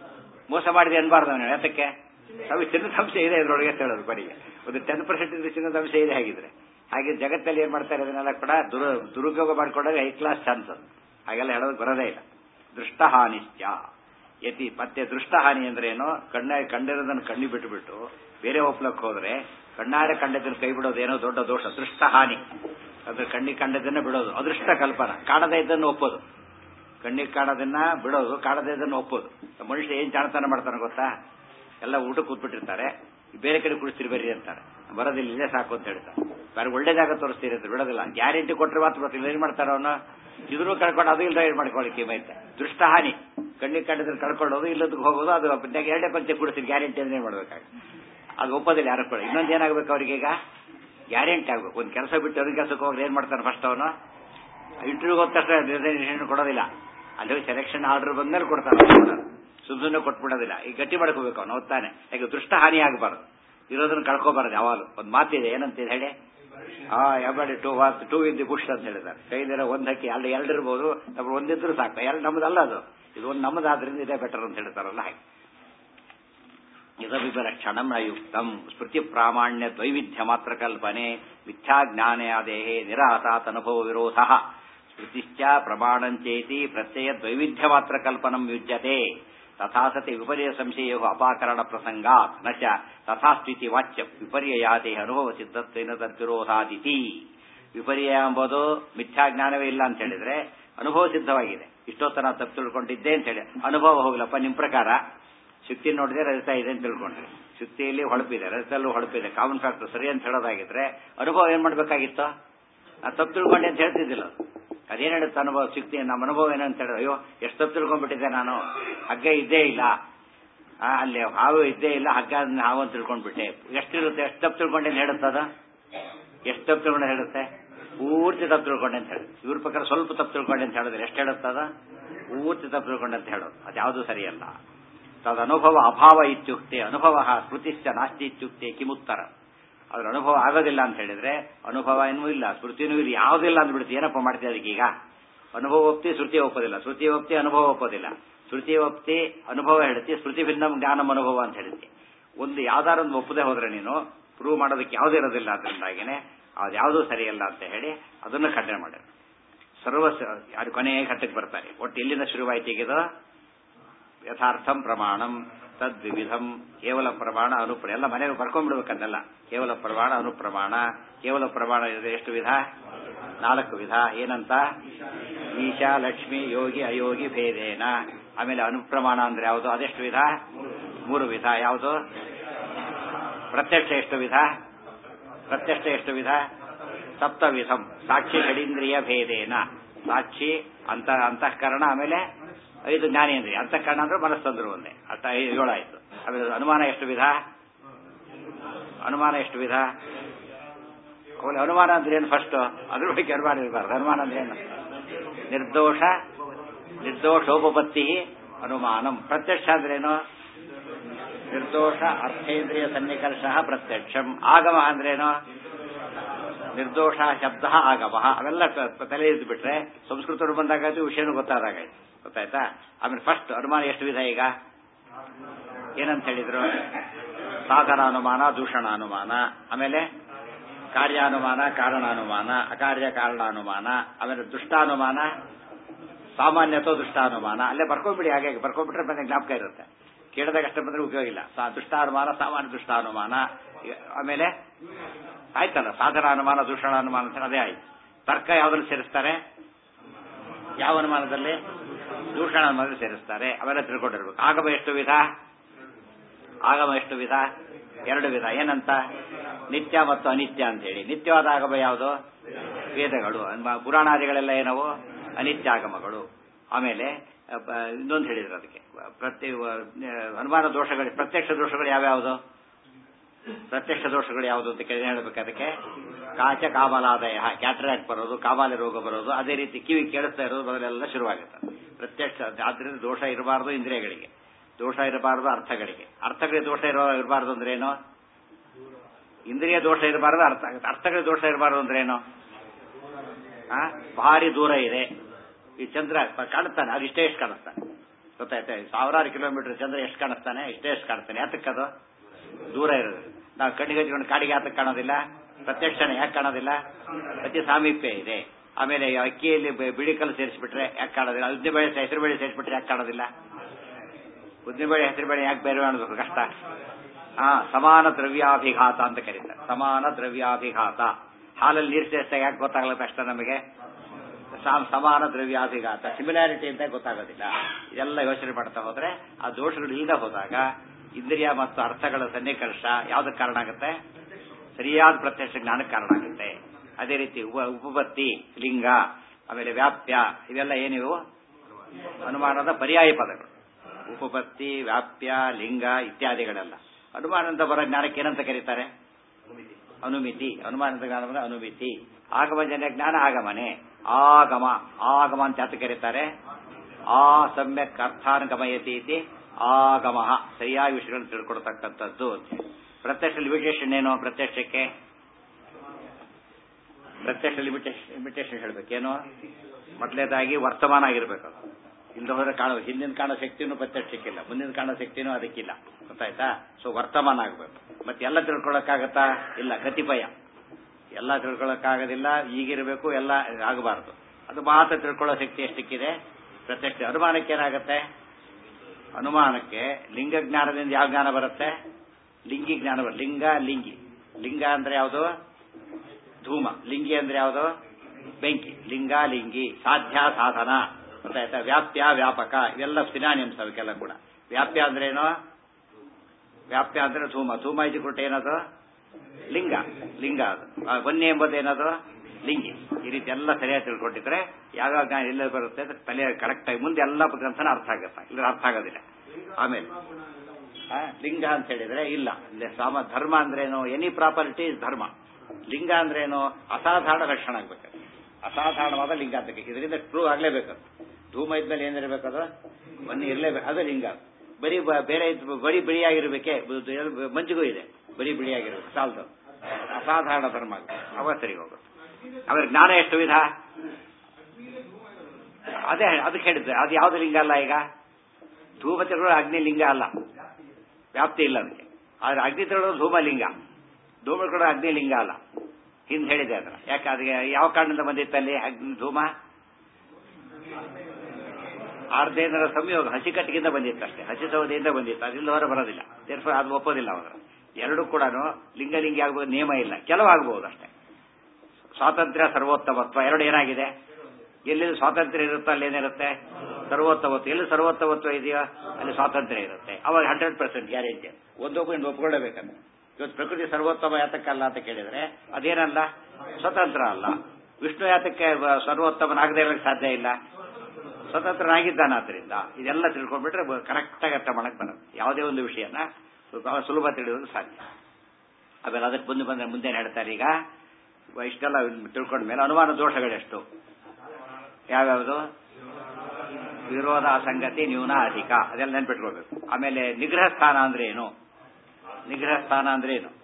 ಮೋಸ ಮಾಡಿದೆ ಅನ್ಬಾರ್ದು ಅವನು ಯಾತಕ್ಕೆ ನಮಗೆ ಚಿನ್ನದ ಅಂಶ ಇದೆ ಇದ್ರೊಳಗೆ ಅಂತ ಹೇಳೋದು ಬರಿಗೆ ಒಂದು ಟೆನ್ ಪರ್ಸೆಂಟ್ ಇದ್ರೆ ಚಿನ್ನದ ಅಂಶ ಇದೆ ಹಾಗಿದ್ರೆ ಹಾಗೆ ಜಗತ್ತಲ್ಲಿ ಏನ್ ಮಾಡ್ತಾರೆ ಅದನ್ನೆಲ್ಲ ಕೂಡ ದುರ ದುರುಪಯೋಗ ಮಾಡ್ಕೊಂಡ್ರೆ ಹೈ ಕ್ಲಾಸ್ ಚಾನ್ಸ್ ಅದು ಹಾಗೆಲ್ಲ ಹೇಳೋದು ಬರೋದೇ ಇಲ್ಲ ದೃಷ್ಟಹಾನಿಶ್ಚ ಯತಿ ಮತ್ತೆ ದೃಷ್ಟಹಾನಿ ಅಂದ್ರೆ ಏನು ಕಣ್ಣ ಕಂಡಿರೋದನ್ನು ಕಣ್ಣಿ ಬಿಟ್ಟುಬಿಟ್ಟು ಬೇರೆ ಒಪ್ಲಕ್ಕೆ ಹೋದ್ರೆ ಕಣ್ಣಾರೆ ಕಂಡದನ್ನು ಕೈ ಬಿಡೋದು ಏನೋ ದೊಡ್ಡ ದೋಷ ದೃಷ್ಟಹಾನಿ ಅಂದ್ರೆ ಕಣ್ಣಿಗೆ ಕಂಡದನ್ನ ಬಿಡೋದು ಅದೃಷ್ಟ ಕಲ್ಪನಾ ಕಾಣದೇ ಇದ್ದನ್ನು ಒಪ್ಪೋದು ಕಣ್ಣಿಗೆ ಕಾಣೋದನ್ನ ಬಿಡೋದು ಕಾಣದೇ ಇದನ್ನು ಒಪ್ಪೋದು ಮನುಷ್ಯ ಏನ್ ಜಾಣತನ ಮಾಡ್ತಾನೆ ಗೊತ್ತಾ ಎಲ್ಲ ಊಟ ಕೂತ್ಬಿಟ್ಟಿರ್ತಾರೆ ಬೇರೆ ಕಡೆ ಕುಡಿಸ್ತೀರಿ ಬರ್ರಿ ಅಂತಾರೆ ಬರೋದಿಲ್ಲ ಇಲ್ಲೇ ಸಾಕು ಅಂತ ಹೇಳ್ತಾರೆ ಬೇರೆ ಒಳ್ಳೆ ಜಾಗ ತೋರಿಸ್ತೀರಿ ಅಂತ ಬಿಡೋದಿಲ್ಲ ಗ್ಯಾರಂಟಿ ಕೊಟ್ಟರೆ ಮಾತ್ರ ಬರ್ತಿಲ್ಲ ಏನ್ ಮಾಡ್ತಾರ ಅವನು ಇದ್ರೂ ಕಳ್ಕೊಂಡು ಅದು ಇಲ್ಲ ಏನ್ ಮಾಡ್ಕೊಳ್ಳಿಕ್ಕೆ ಮೈತೆ ದೃಷ್ಟಹಾನಿ ಕಣ್ಣಿಗೆ ಕಂಡಿದ್ರೆ ಕಳ್ಕೊಳ್ಳೋದು ಇಲ್ಲದಕ್ಕೆ ಹೋಗೋದು ಅದು ಎರಡೇ ಪಂಚೆ ಕುಡಿಸ್ತೀರಿ ಗ್ಯಾರಂಟಿ ಅಂದ್ರೆ ಏನ್ ಮಾಡ್ಬೇಕಾಗ ಅದು ಒಪ್ಪೋದಿಲ್ಲ ಯಾರು ಕೂಡ ಇನ್ನೊಂದು ಏನಾಗಬೇಕು ಅವ್ರಿಗೆ ಈಗ ಗ್ಯಾರಂಟಿ ಆಗ್ಬೇಕು ಒಂದು ಕೆಲಸ ಬಿಟ್ಟು ಅದನ್ನ ಕೆಲಸಕ್ಕೆ ಹೋಗಿ ಏನ್ ಮಾಡ್ತಾನೆ ಫಸ್ಟ್ ಅವನು ಇಂಟರ್ವ್ಯೂ ಹೋದ ತಕ್ಷಣ ರಿಸೈನೇಷನ್ ಕೊಡೋದಿಲ್ಲ ಅಲ್ಲಿ ಸೆಲೆಕ್ಷನ್ ಆರ್ಡರ್ ಬಂದ್ಮೇಲೆ ಕೊಡ್ತಾನೆ ಸುಮ್ ಸುಮ್ಮನೆ ಕೊಟ್ಬಿಡೋದಿಲ್ಲ ಈಗ ಗಟ್ಟಿ ಮಾಡ್ಕೋಬೇಕು ಅವನು ಓದ್ತಾನೆ ಯಾಕೆ ದೃಷ್ಟ ಹಾನಿ ಆಗಬಾರ್ದು ಇರೋದನ್ನ ಕಳ್ಕೋಬಾರ್ದು ಯಾವಾಗಲೂ ಒಂದು ಮಾತಿದೆ ಏನಂತಿದೆ ಹೇಳಿ ಆ a bird two two in the bush ಅಂತ ಹೇಳಿದ್ದಾರೆ ಕೈಲಿರೋ ಒಂದಕ್ಕೆ ಎರಡು ಎರಡು ಇರ್ಬೋದು ನಮ್ಗೆ ಒಂದಿದ್ರು ಸಾಕು ಎರಡು ನಮ್ಮದಲ್ಲ ಅದು ಇದು ಒಂದು ನಮ್ಮದಾದ್ರಿಂದ ಇದೇ ಬೆಟರ್ ಅಂತ ಹೇಳ್ತಾರಲ್ಲ ಹಾಗೆ ಇದವಿಬರ ಕ್ಷಣಂ ಯುಕ್ತಂ ಸ್ಮೃತಿ ಪ್ರಾಮಾಣ್ಯ ದ್ವೈವಿಧ್ಯ ಮಾತ್ರ ಕಲ್ಪನೆ ಮಿಥ್ಯಾಜ್ಞಾನಯಾದೇಹೇ ನಿರಾಸಾತ್ ಅನುಭವ ವಿರೋಧ ಸ್ಮೃತಿಶ್ಚ ಪ್ರಮಾಣಂಚೇತಿ ಪ್ರತ್ಯಯ ದ್ವೈವಿಧ್ಯ ಮಾತ್ರ ಕಲ್ಪನಂ ಯುಜ್ಯತೆ ತಥಾ ಸತಿ ವಿಪರ್ಯ ಸಂಶಯ ಅಪಾಕರಣ ಪ್ರಸಂಗಾತ್ ನ ಚ ತಥಾಸ್ಥಿತಿ ವಾಚ್ಯ ವಿಪರ್ಯಯಾದೇಹ ಅನುಭವ ಸಿದ್ಧತ್ವೇನ ತದ್ವಿರೋಧಾದಿತಿ ವಿಪರ್ಯ ಎಂಬುದು ಮಿಥ್ಯಾಜ್ಞಾನವೇ ಇಲ್ಲ ಅಂತ ಹೇಳಿದ್ರೆ ಅನುಭವ ಸಿದ್ಧವಾಗಿದೆ ಇಷ್ಟೊತ್ತ ನಾವು ತಪ್ಪು ತಿಳ್ಕೊಂಡಿದ್ದೆ ಅಂತ ಹೇಳಿ ಅನುಭವ ಹೋಗಿಲ್ಲಪ್ಪ ನಿಮ್ ಪ್ರಕಾರ ಶಕ್ತಿ ನೋಡಿದ್ರೆ ರಜತ ಇದೆ ಅಂತ ತಿಳ್ಕೊಂಡ್ರಿ ಶಕ್ತಿಯಲ್ಲಿ ಹೊಳಪಿದೆ ರಜತಲ್ಲೂ ಹೊಳಪಿದೆ ಕಾಮನ್ ಫ್ಯಾಕ್ಟರ್ ಸರಿ ಅಂತ ಹೇಳೋದಾಗಿದ್ರೆ ಅನುಭವ ಏನ್ ಮಾಡ್ಬೇಕಾಗಿತ್ತು ನಾ ತಪ್ಪು ತಿಳ್ಕೊಂಡೆ ಅಂತ ಹೇಳ್ತಿದ್ದಿಲ್ಲ ಅದೇನ್ ಹೇಳುತ್ತೆ ಅನುಭವ ಶಕ್ತಿ ನಮ್ಮ ಅನುಭವ ಏನಂತ ಹೇಳಿದ್ರೆ ಅಯ್ಯೋ ಎಷ್ಟು ತಪ್ಪು ತಿಳ್ಕೊಂಡ್ಬಿಟ್ಟಿದ್ದೆ ನಾನು ಹಗ್ಗ ಇದ್ದೇ ಇಲ್ಲ ಆ, ಅಲ್ಲಿ ಹಾವು ಇದ್ದೇ ಇಲ್ಲ ಹಗ್ಗ ಹಾವು ಅಂತ ತಿಳ್ಕೊಂಡ್ಬಿಟ್ಟೆ ಎಷ್ಟಿರುತ್ತೆ ಎಷ್ಟು ತಪ್ಪು ತಿಳ್ಕೊಂಡೆ ಅಂತ ಹೇಳುತ್ತದ ಎಷ್ಟು ತಪ್ಪು ತಿಳ್ಕೊಂಡೆ ಹೇಳುತ್ತೆ ಪೂರ್ತಿ ತಪ್ಪು ತಿಳ್ಕೊಂಡೆ ಅಂತ ಹೇಳಿ ಇವ್ರ ಪ್ರಕಾರ ಸ್ವಲ್ಪ ತಪ್ಪು ತಿಳ್ಕೊಂಡೆ ಅಂತ ಹೇಳಿದ್ರೆ ಎಷ್ಟು ಹೇಳುತ್ತದ ಪೂರ್ತಿ ತಪ್ಪು ತಿಳ್ಕೊಂಡೆ ಅಂತ ಹೇಳೋದು ಅದ್ಯಾವುದು ಸರಿಯಲ್ಲ ತದನುಭವ ಅಭಾವ ಇತ್ಯುಕ್ತೆ ಅನುಭವ ಸ್ಮೃತಿಶ್ಚ ನಾಸ್ತಿ ಇತ್ಯುಕ್ತೆ ಕಿಮುತ್ತರ ಅದ್ರ ಅನುಭವ ಆಗೋದಿಲ್ಲ ಅಂತ ಹೇಳಿದ್ರೆ ಅನುಭವ ಏನೂ ಇಲ್ಲ ಸ್ಮೃತಿನೂ ಇಲ್ಲ ಯಾವುದಿಲ್ಲ ಅಂದ್ಬಿಡ್ತು ಏನಪ್ಪ ಮಾಡ್ತೀವಿ ಅದಕ್ಕೆ ಈಗ ಅನುಭವ ಒಪ್ತಿ ಶ್ರುತಿ ಒಪ್ಪೋದಿಲ್ಲ ಶ್ರುತಿ ಒಪ್ತಿ ಅನುಭವ ಒಪ್ಪೋದಿಲ್ಲ ಶ್ರುತಿ ಒಪ್ತಿ ಅನುಭವ ಹೇಳ್ತಿ ಸ್ಮೃತಿ ಭಿನ್ನಂ ಜ್ಞಾನಂ ಅನುಭವ ಅಂತ ಹೇಳ್ತಿ ಒಂದು ಯಾವ್ದಾರೊಂದು ಒಪ್ಪದೆ ಹೋದ್ರೆ ನೀನು ಪ್ರೂವ್ ಮಾಡೋದಕ್ಕೆ ಯಾವುದೇ ಇರೋದಿಲ್ಲ ಅದರಿಂದಾಗಿನೇ ಅದ್ಯಾವುದೂ ಸರಿಯಲ್ಲ ಅಂತ ಹೇಳಿ ಅದನ್ನು ಖಂಡನೆ ಮಾಡ್ಯಾರ ಸರ್ವ ಯಾರು ಕೊನೆಯ ಘಟ್ಟಕ್ಕೆ ಬರ್ತಾರೆ ಒಟ್ಟು ಎಲ್ಲಿಂದ ಶುರುವಾಯ್ತು ಈಗಿದು ಯಥಾರ್ಥಂ ಪ್ರಮಾಣಂ ತದ್ವಿವಿಧಂ ಕೇವಲ ಪ್ರಮಾಣ ಅನುಪ್ರ ಎಲ್ಲ ಮನೆಯಲ್ಲಿ ಬರ್ಕೊಂಡ್ಬಿಡ್ಬೇಕನ್ನೆಲ್ಲ ಕೇವಲ ಪ್ರಮಾಣ ಅನುಪ್ರಮಾಣ ಕೇವಲ ಪ್ರಮಾಣ ಇದೆ ಎಷ್ಟು ವಿಧ ನಾಲ್ಕು ವಿಧ ಏನಂತ ಈಶಾ ಲಕ್ಷ್ಮಿ ಯೋಗಿ ಅಯೋಗಿ ಭೇದೇನ ಆಮೇಲೆ ಅನುಪ್ರಮಾಣ ಅಂದ್ರೆ ಯಾವುದು ಅದೆಷ್ಟು ವಿಧ ಮೂರು ವಿಧ ಯಾವುದು ಪ್ರತ್ಯಕ್ಷ ಎಷ್ಟು ವಿಧ ಪ್ರತ್ಯಕ್ಷ ಎಷ್ಟು ವಿಧ ಸಪ್ತವಿಧಂ ಸಾಕ್ಷಿ ಷಡೀಂದ್ರಿಯ ಭೇದೇನ ಸಾಕ್ಷಿ ಅಂತ ಅಂತಃಕರಣ ಆಮೇಲೆ ಐದು ಜ್ಞಾನೇಂದ್ರಿಯ ಅಂತಃಕರಣ ಅಂದ್ರೆ ಮನಸ್ಸಂದ್ರು ಒಂದೇ ಅರ್ಥ ಐದು ಏಳಾಯ್ತು ಆಮೇಲೆ ಅನುಮಾನ ಎಷ್ಟು ವಿಧ ಅನುಮಾನ ಎಷ್ಟು ವಿಧ ಅವನು ಅನುಮಾನ ಅಂದ್ರೆ ಏನು ಫಸ್ಟ್ ಅದ್ರ ಬಗ್ಗೆ ಅನುಮಾನ ಇರಬಾರ್ದು ಅನುಮಾನ ಅಂದ್ರೆ ಏನು ನಿರ್ದೋಷ ನಿರ್ದೋಷೋಪಪತ್ತಿ ಅನುಮಾನಂ ಪ್ರತ್ಯಕ್ಷ ಅಂದ್ರೇನು ನಿರ್ದೋಷ ಅರ್ಥೇಂದ್ರಿಯ ಸನ್ನಿಕರ್ಷ ಪ್ರತ್ಯಕ್ಷಂ ಆಗಮ ಅಂದ್ರೇನು ನಿರ್ದೋಷ ಶಬ್ದ ಆಗಮ ಅವೆಲ್ಲ ತ- ತಲೆ ಇದ್ದು ಬಿಟ್ರೆ ಸಂಸ್ಕೃತ ಬಂದಾಗಾಯ್ತು ವಿಷಯನೂ ಗೊತ್ತಾದಾಗಾಯ್ತು ಗೊತ್ತಾಯ್ತಾ ಆಮೇಲೆ ಫಸ್ಟ್ ಅನುಮಾನ ಎಷ್ಟು ವಿಧ ಈಗ ಏನಂತ ಹೇಳಿದ್ರು ಸಾಧನ ಅನುಮಾನ ದೂಷಣ ಅನುಮಾನ ಆಮೇಲೆ ಕಾರ್ಯಾನುಮಾನ ಕಾರಣಾನುಮಾನ ಅಕಾರ್ಯ ಕಾರಣಾನುಮಾನ ಆಮೇಲೆ ದುಷ್ಟಾನುಮಾನ ಸಾಮಾನ್ಯತೋ ದುಷ್ಟಾನುಮಾನ ಅಲ್ಲೇ ಬರ್ಕೊಂಡ್ಬಿಡಿ ಹಾಗೆ ಬರ್ಕೊಂಡ್ಬಿಟ್ರೆ ಬಂದ ಜ್ಞಾಪಕ ಇರುತ್ತೆ ಕೇಳಿದಾಗ ಅಷ್ಟೇ ಬಂದ್ರೆ ಉಪಯೋಗ ಇಲ್ಲ ಸಾ ದುಷ್ಟಾನುಮಾನ ಸಾಮಾನ್ಯ ದುಷ್ಟಾನುಮಾನ ಈಗ ಆಮೇಲೆ ಆಯ್ತಲ್ಲ ಸಾಧನ ಅನುಮಾನ ದೂಷಣ ಅನುಮಾನ ಅಂತ ಅದೇ ಆಯ್ತು ತರ್ಕ ಯಾವ್ದ್ರಲ್ಲಿ ಸೇರಿಸ್ತಾರೆ ಯಾವ ಅನುಮಾನದಲ್ಲಿ ದೂಷಣ ಅನುಮಾನದಲ್ಲಿ ಸೇರಿಸ್ತಾರೆ ಅವೆಲ್ಲ ತಿಳ್ಕೊಂಡಿರ್ಬೇಕು ಆಗಮ ಎಷ್ಟು ವಿಧ ಆಗಮ ಎಷ್ಟು ವಿಧ ಎರಡು ವಿಧ ಏನಂತ ನಿತ್ಯ ಮತ್ತು ಅನಿತ್ಯ ಅಂತ ಹೇಳಿ ನಿತ್ಯವಾದ ಆಗಮ ಯಾವುದು ವೇದಗಳು ಅನ್ಮ- ಪುರಾಣಾದಿಗಳೆಲ್ಲ ಏನವು ಅನಿತ್ಯ ಆಗಮಗಳು ಆಮೇಲೆ ಅ, ಪ- ಇನ್ನೊಂದು ಹೇಳಿದ್ರು ಅದಕ್ಕೆ ಪ್ರತಿ ಅನುಮಾನ ದೋಷಗಳು ಪ್ರತ್ಯಕ್ಷ ದೋಷಗಳು ಯಾವ್ಯಾವುದು ಪ್ರತ್ಯಕ್ಷ ದೋಷಗಳು ಯಾವುದು ಅಂತ ಕೇಳಿ ಹೇಳಬೇಕು ಅದಕ್ಕೆ ಕಾಚ ಕಾಮಲಾದಯ ಕ್ಯಾಟ್ರಾಕ್ಟ್ ಬರೋದು ಕಾಮಾಲೆ ರೋಗ ಬರೋದು ಅದೇ ರೀತಿ ಕಿವಿ ಕೇಳಿಸ್ತಾ ಇರೋದು ಮೊದಲೆಲ್ಲ ಶುರುವಾಗುತ್ತೆ ಪ್ರತ್ಯಕ್ಷ ಆದ್ರಿಂದ ದೋಷ ಇರಬಾರದು ಇಂದ್ರಿಯಗಳಿಗೆ ದೋಷ ಇರಬಾರದು ಅರ್ಥಗಳಿಗೆ ಅರ್ಥಗಳಿಗೆ ದೋಷ ಇರೋ ಇರಬಾರದು ಅಂದ್ರೆ ಏನು ಇಂದ್ರಿಯ ದೋಷ ಇರಬಾರದು ಅರ್ಥ ಆಗುತ್ತೆ ಅರ್ಥಗಳಿಗೆ ದೋಷ ಇರಬಾರದು ಅಂದ್ರೆ ಏನು ಆ ಭಾರಿ ದೂರ ಇದೆ ಈ ಚಂದ್ರ ಪ- ಕಾಣುತ್ತಾನೆ ಅದು ಇಷ್ಟೇ ಎಷ್ಟು ಕಾಣಿಸ್ತಾನೆ ಗೊತ್ತಾಯ್ತಾ ಸಾವಿರಾರು ಕಿಲೋಮೀಟರ್ ಚಂದ್ರ ಎಷ್ಟು ಕಾಣಿಸ್ತಾನೆ ಇಷ್ಟೇ ಎಷ್ಟು ಕಾಣಿಸ್ತಾನೆ ಯಾತಕ್ಕದು ದೂರ ಇರೋದು ನಾವು ಕಣ್ಣಿಗೆ ಹಚ್ಕೊಂಡು ಕಾಡಿಗೆ ಯಾತಕ್ಕೆ ಕಾಣೋದಿಲ್ಲ ಪ್ರತ್ಯಕ್ಷನೇ ಯಾಕೆ ಕಾಣೋದಿಲ್ಲ ಅತಿ ಸಾಮೀಪ್ಯ ಇದೆ ಆಮೇಲೆ ಈ ಅಕ್ಕಿಯಲ್ಲಿ ಬೆ- ಬಿಳಿ ಕಲ್ಲು ಸೇರಿಸ್ಬಿಟ್ರೆ ಯಾಕೆ ಕಾಣೋದಿಲ್ಲ ಉದ್ದಿನ ಬೇಳೆ ಹೆಸರು ಬೇಳೆ ಸೇರಿಸ್ಬಿಟ್ರೆ ಯಾಕೆ ಕಾಣೋದಿಲ್ಲ ಉದ್ದಿನ ಬೇಳೆ ಹೆಸರು ಬೇಳೆ ಯಾಕೆ ಬೇರೆ ಮಾಡಬೇಕು ಕಷ್ಟ ಹಾ ಸಮಾನ ದ್ರವ್ಯಾಭಿಘಾತ ಅಂತ ಕರೀತಾರೆ ಸಮಾನ ದ್ರವ್ಯಾಭಿಘಾತ ಹಾಲಲ್ಲಿ ನೀರು ಸೇರಿಸಿದಾಗ ಯಾಕೆ ಗೊತ್ತಾಗಲ್ಲ ತಕ್ಷಣ ನಮಗೆ ಸಾ- ಸಮಾನ ದ್ರವ್ಯಾಭಿಘಾತ ಸಿಮಿಲಾರಿಟಿ ಅಂತ ಗೊತ್ತಾಗೋದಿಲ್ಲ ಇದೆಲ್ಲ ಯೋಚನೆ ಮಾಡ್ತಾ ಹೋದ್ರೆ ಆ ದೋಷಗಳು ಇಲ್ಲದೆ ಹೋದಾಗ ಇಂದ್ರಿಯ ಮತ್ತು ಅರ್ಥಗಳ ಸನ್ನಿಕರ್ಷ ಯಾವ್ದಕ್ಕೆ ಕಾರಣ ಆಗುತ್ತೆ ಸರಿಯಾದ ಪ್ರತ್ಯಕ್ಷ ಜ್ಞಾನಕ್ಕೆ ಕಾರಣ ಆಗುತ್ತೆ ಅದೇ ರೀತಿ ಉಪ ಉಪಪತ್ತಿ ಲಿಂಗ ಆಮೇಲೆ ವ್ಯಾಪ್ಯ ಇವೆಲ್ಲ ಏನಿವು ಅನುಮಾನದ ಪರ್ಯಾಯ ಪದಗಳು ಉಪಪತ್ತಿ ವ್ಯಾಪ್ಯ ಲಿಂಗ ಇತ್ಯಾದಿಗಳೆಲ್ಲ ಅನುಮಾನ ಅಂತ ಬರೋ ಜ್ಞಾನಕ್ಕೆ ಏನಂತ ಕರೀತಾರೆ ಅನುಮಿತಿ ಅನುಮಾನದ ಜ್ಞಾನ ಅಂದ್ರೆ ಅನುಮಿತಿ ಆಗಮಜನ್ಯ ಜ್ಞಾನ ಆಗಮನೆ ಆಗಮ ಆಗಮ ಅಂತ ಯಾತ ಕರೀತಾರೆ ಆ ಸಮ್ಯಕ್ ಅರ್ಥಾನ್ ಗಮಯತಿ ಇತಿ ಆಗಮ ಸರಿಯಾಗಿ ವಿಷಯಗಳನ್ನು ತಿಳ್ಕೊಡ್ತಕ್ಕಂಥದ್ದು ಅಂತ ಹೇಳಿ. ಪ್ರತ್ಯಕ್ಷ ಲಿಮಿಟೇಷನ್ ಏನು ಪ್ರತ್ಯಕ್ಷಕ್ಕೆ ಪ್ರತ್ಯಕ್ಷ ಲಿಮಿಟೇಷನ್ ಲಿಮಿಟೇಷನ್ ಹೇಳ್ಬೇಕೇನು ಮೊದಲೇದಾಗಿ ವರ್ತಮಾನ ಆಗಿರ್ಬೇಕು ಅದು ಇಲ್ಲದ ಹೋದ್ರೆ ಕಾಣೋ ಹಿಂದಿನ ಕಾಣೋ ಶಕ್ತಿನೂ ಪ್ರತ್ಯಕ್ಷಕ್ಕಿಲ್ಲ ಮುಂದಿನ ಕಾಣೋ ಶಕ್ತಿನೂ ಅದಕ್ಕಿಲ್ಲ ಗೊತ್ತಾಯ್ತಾ ಸೊ ವರ್ತಮಾನ ಆಗ್ಬೇಕು ಮತ್ತೆ ಎಲ್ಲ ತಿಳ್ಕೊಳಕ್ಕಾಗತ್ತಾ ಇಲ್ಲ ಕತಿಪಯ ಎಲ್ಲ ತಿಳ್ಕೊಳಕ್ಕಾಗೋದಿಲ್ಲ ಈಗಿರಬೇಕು ಎಲ್ಲ ಆಗಬಾರ್ದು ಅದು ಮಾತ್ರ ತಿಳ್ಕೊಳ್ಳೋ ಶಕ್ತಿ ಎಷ್ಟಕ್ಕಿದೆ ಪ್ರತ್ಯಕ್ಷ ಅನುಮಾನಕ್ಕೆ ಏನಾಗುತ್ತೆ ಅನುಮಾನಕ್ಕೆ ಲಿಂಗ ಜ್ಞಾನದಿಂದ ಯಾವ ಜ್ಞಾನ ಬರುತ್ತೆ ಲಿಂಗಿ ಜ್ಞಾನ ಬರುತ್ತೆ ಲಿಂಗ ಲಿಂಗಿ ಲಿಂಗ ಅಂದ್ರೆ ಯಾವುದು ಧೂಮ ಲಿಂಗಿ ಅಂದ್ರೆ ಯಾವುದು ಬೆಂಕಿ ಲಿಂಗ ಲಿಂಗಿ ಸಾಧ್ಯ ಸಾಧನ ಗೊತ್ತಾಯ್ತಾ ವ್ಯಾಪ್ಯ ವ್ಯಾಪಕ ಇವೆಲ್ಲ ಸಿನಾನಿಯಮ್ಸ್ ಅವಕ್ಕೆಲ್ಲ ಕೂಡ ವ್ಯಾಪ್ಯ ಅಂದ್ರೆ ಏನು ವ್ಯಾಪ್ಯ ಅಂದ್ರೆ ಧೂಮ ಧೂಮ ಇದ್ಕೊಟ್ಟು ಏನದು ಲಿಂಗ ಲಿಂಗ ಅದು ಆ ವನ್ಯ ಎಂಬುದು ಏನದು ಲಿಂಗಿ ಈ ರೀತಿ ಎಲ್ಲ ಸರಿಯಾಗಿ ತಿಳ್ಕೊಂಡಿದ್ರೆ ಯಾವ್ಯಾವ ಜ್ಞಾನ ಎಲ್ಲ ಬರುತ್ತೆ ಅಂತ ತಲೆ ಕರೆಕ್ಟ್ ಆಗಿ ಮುಂದೆ ಎಲ್ಲ ಗ್ರಂಥನ ಅರ್ಥ ಆಗುತ್ತೆ ಇಲ್ಲ ಅರ್ಥ ಆಗೋದಿಲ್ಲ ಆಮೇಲೆ ಆ, ಲಿಂಗ ಅಂತ ಹೇಳಿದ್ರೆ ಇಲ್ಲ ಇಲ್ಲಿ ಸಾಮ ಧರ್ಮ ಅಂದ್ರೇನು ಎನಿ ಪ್ರಾಪರ್ಟಿ ಇಸ್ ಧರ್ಮ ಲಿಂಗ ಅಂದ್ರೇನು ಅಸಾಧಾರಣ ಲಕ್ಷಣ ಆಗ್ಬೇಕು ಅಸಾಧಾರಣವಾದ ಲಿಂಗ ಅಂತ ಇದರಿಂದ ಪ್ರೂವ್ ಆಗ್ಲೇಬೇಕು ಧೂಮ ಇದ್ಮೇಲೆ ಏನಿರ್ಬೇಕದು ಬನ್ನಿ ಇರಲೇಬೇಕು ಅದು ಲಿಂಗ ಬರೀ ಬ- ಬೇರೆ ಇದ್- ಬರೀ ಬಿಳಿಯಾಗಿರ್ಬೇಕೆ ಬ- ಬ- ಮಂಜಿಗೂ ಇದೆ ಬರೀ ಬಿಳಿಯಾಗಿರ್ಬೇಕು ಸಾಲದು ಅಸಾಧಾರಣ ಧರ್ಮ ಅವ ಸರಿ ಹೋಗುತ್ತೆ ಆಮೇಲೆ ಜ್ಞಾನ ಎಷ್ಟು ವಿಧ ಅದೇ ಅದಕ್ಕೆ ಹೇಳಿದ್ದೆ ಅದು ಯಾವ್ದು ಲಿಂಗ ಅಲ್ಲ ಈಗ ಧೂಮ ತಿರುಳು ಅಗ್ನಿ ಲಿಂಗ ಅಲ್ಲ ವ್ಯಾಪ್ತಿ ಇಲ್ಲ ಅದಕ್ಕೆ ಆದ್ರೆ ಅಗ್ನಿ ತಿರುಳು ಧೂಮ ಲಿಂಗ ಧೂಮ ಕೂಡ ಅಗ್ನಿ ಲಿಂಗ ಅಲ್ಲ ಹಿಂದೆ ಹೇಳಿದೆ ಅದನ್ನ ಯಾಕೆ ಅದಕ್ಕೆ ಯಾವ ಕಾರಣದಿಂದ ಬಂದಿತ್ತಲ್ಲಿ ಅಗ್ನಿ ಧೂಮ ಆರ್ಧೇನರ ಸಂಯೋಗ ಹಸಿ ಕಟ್ಟಿಗೆಯಿಂದ ಬಂದಿತ್ತು ಅಷ್ಟೇ ಹಸಿ ಸೌದೆಯಿಂದ ಬಂದಿತ್ತು ಅದಿಲ್ಲ ಹೊರ ಬರೋದಿಲ್ಲ therefore ಅದು ಒಪ್ಪೋದಿಲ್ಲ ಅವರು ಎರಡು ಕೂಡ ಲಿಂಗಲಿಂಗಿ ಆಗ್ಬೋದು ನಿಯಮ ಇಲ್ಲ ಕೆಲವು ಆಗ್ಬಹುದು ಅಷ್ಟೇ ಸ್ವಾತಂತ್ರ್ಯ ಸರ್ವೋತ್ತಮತ್ವ ಎರಡು ಏನಾಗಿದೆ ಎಲ್ಲಿ ಸ್ವಾತಂತ್ರ್ಯ ಇರುತ್ತೋ ಅಲ್ಲಿ ಏನಿರುತ್ತೆ ಸರ್ವೋತ್ತಮತ್ವ ಎಲ್ಲಿ ಸರ್ವೋತ್ತಮತ್ವ ಇದೆಯೋ ಅಲ್ಲಿ ಸ್ವಾತಂತ್ರ್ಯ ಇರುತ್ತೆ ಅವಾಗ ಹಂಡ್ರೆಡ್ ಪರ್ಸೆಂಟ್ ಗ್ಯಾರಂಟಿ ಒಂದೊಬ್ಬ ಒಪ್ಕೊಳ್ಳೇಬೇಕಂತ ಇವತ್ತು ಪ್ರಕೃತಿ ಸರ್ವೋತ್ತಮ ಯಾತಕ್ಕಲ್ಲ ಅಂತ ಕೇಳಿದ್ರೆ ಅದೇನಲ್ಲ ಸ್ವತಂತ್ರ ಅಲ್ಲ ವಿಷ್ಣು ಯಾತಕ್ಕೆ ಬ- ಸರ್ವೋತ್ತಮನಾಗದೇ ಇರಲಿಕ್ಕೆ ಸಾಧ್ಯ ಇಲ್ಲ ಸ್ವತಂತ್ರನಾಗಿದ್ದಾನೆ ಆದ್ರಿಂದ ಇದೆಲ್ಲ ತಿಳ್ಕೊಂಡ್ಬಿಟ್ರೆ ಕರೆಕ್ಟ್ ಆಗಿ ಅರ್ಥ ಮಾಡಕ್ ಬರುತ್ತೆ ಯಾವುದೇ ಒಂದು ವಿಷಯನ ಬಹಳ ಸುಲಭ ತಿಳಿಯೋದು ಸಾಧ್ಯ ಆಮೇಲೆ ಅದಕ್ಕೆ ಬಂದು ಬಂದ್ರೆ ಮುಂದೆ ಏನ್ ಹೇಳ್ತಾರೆ ಈಗ ಇಷ್ಟೆಲ್ಲ ತಿಳ್ಕೊಂಡ ಮೇಲೆ ಅನುಮಾನ ದೋಷಗಳೆಷ್ಟು ಯಾವ್ಯಾವುದು ವಿರೋಧ ಸಂಗತಿ ನ್ಯೂನ ಅಧಿಕ ಅದೆಲ್ಲ ನೆನ್ಪಿಟ್ಕೊಳ್ಬೇಕು ಆಮೇಲೆ ನಿಗ್ರಹ ಸ್ಥಾನ ಅಂದ್ರೆ ಏನು ನಿಗ್ರಹ ಸ್ಥಾನ ಅಂದ್ರೆ ಏನು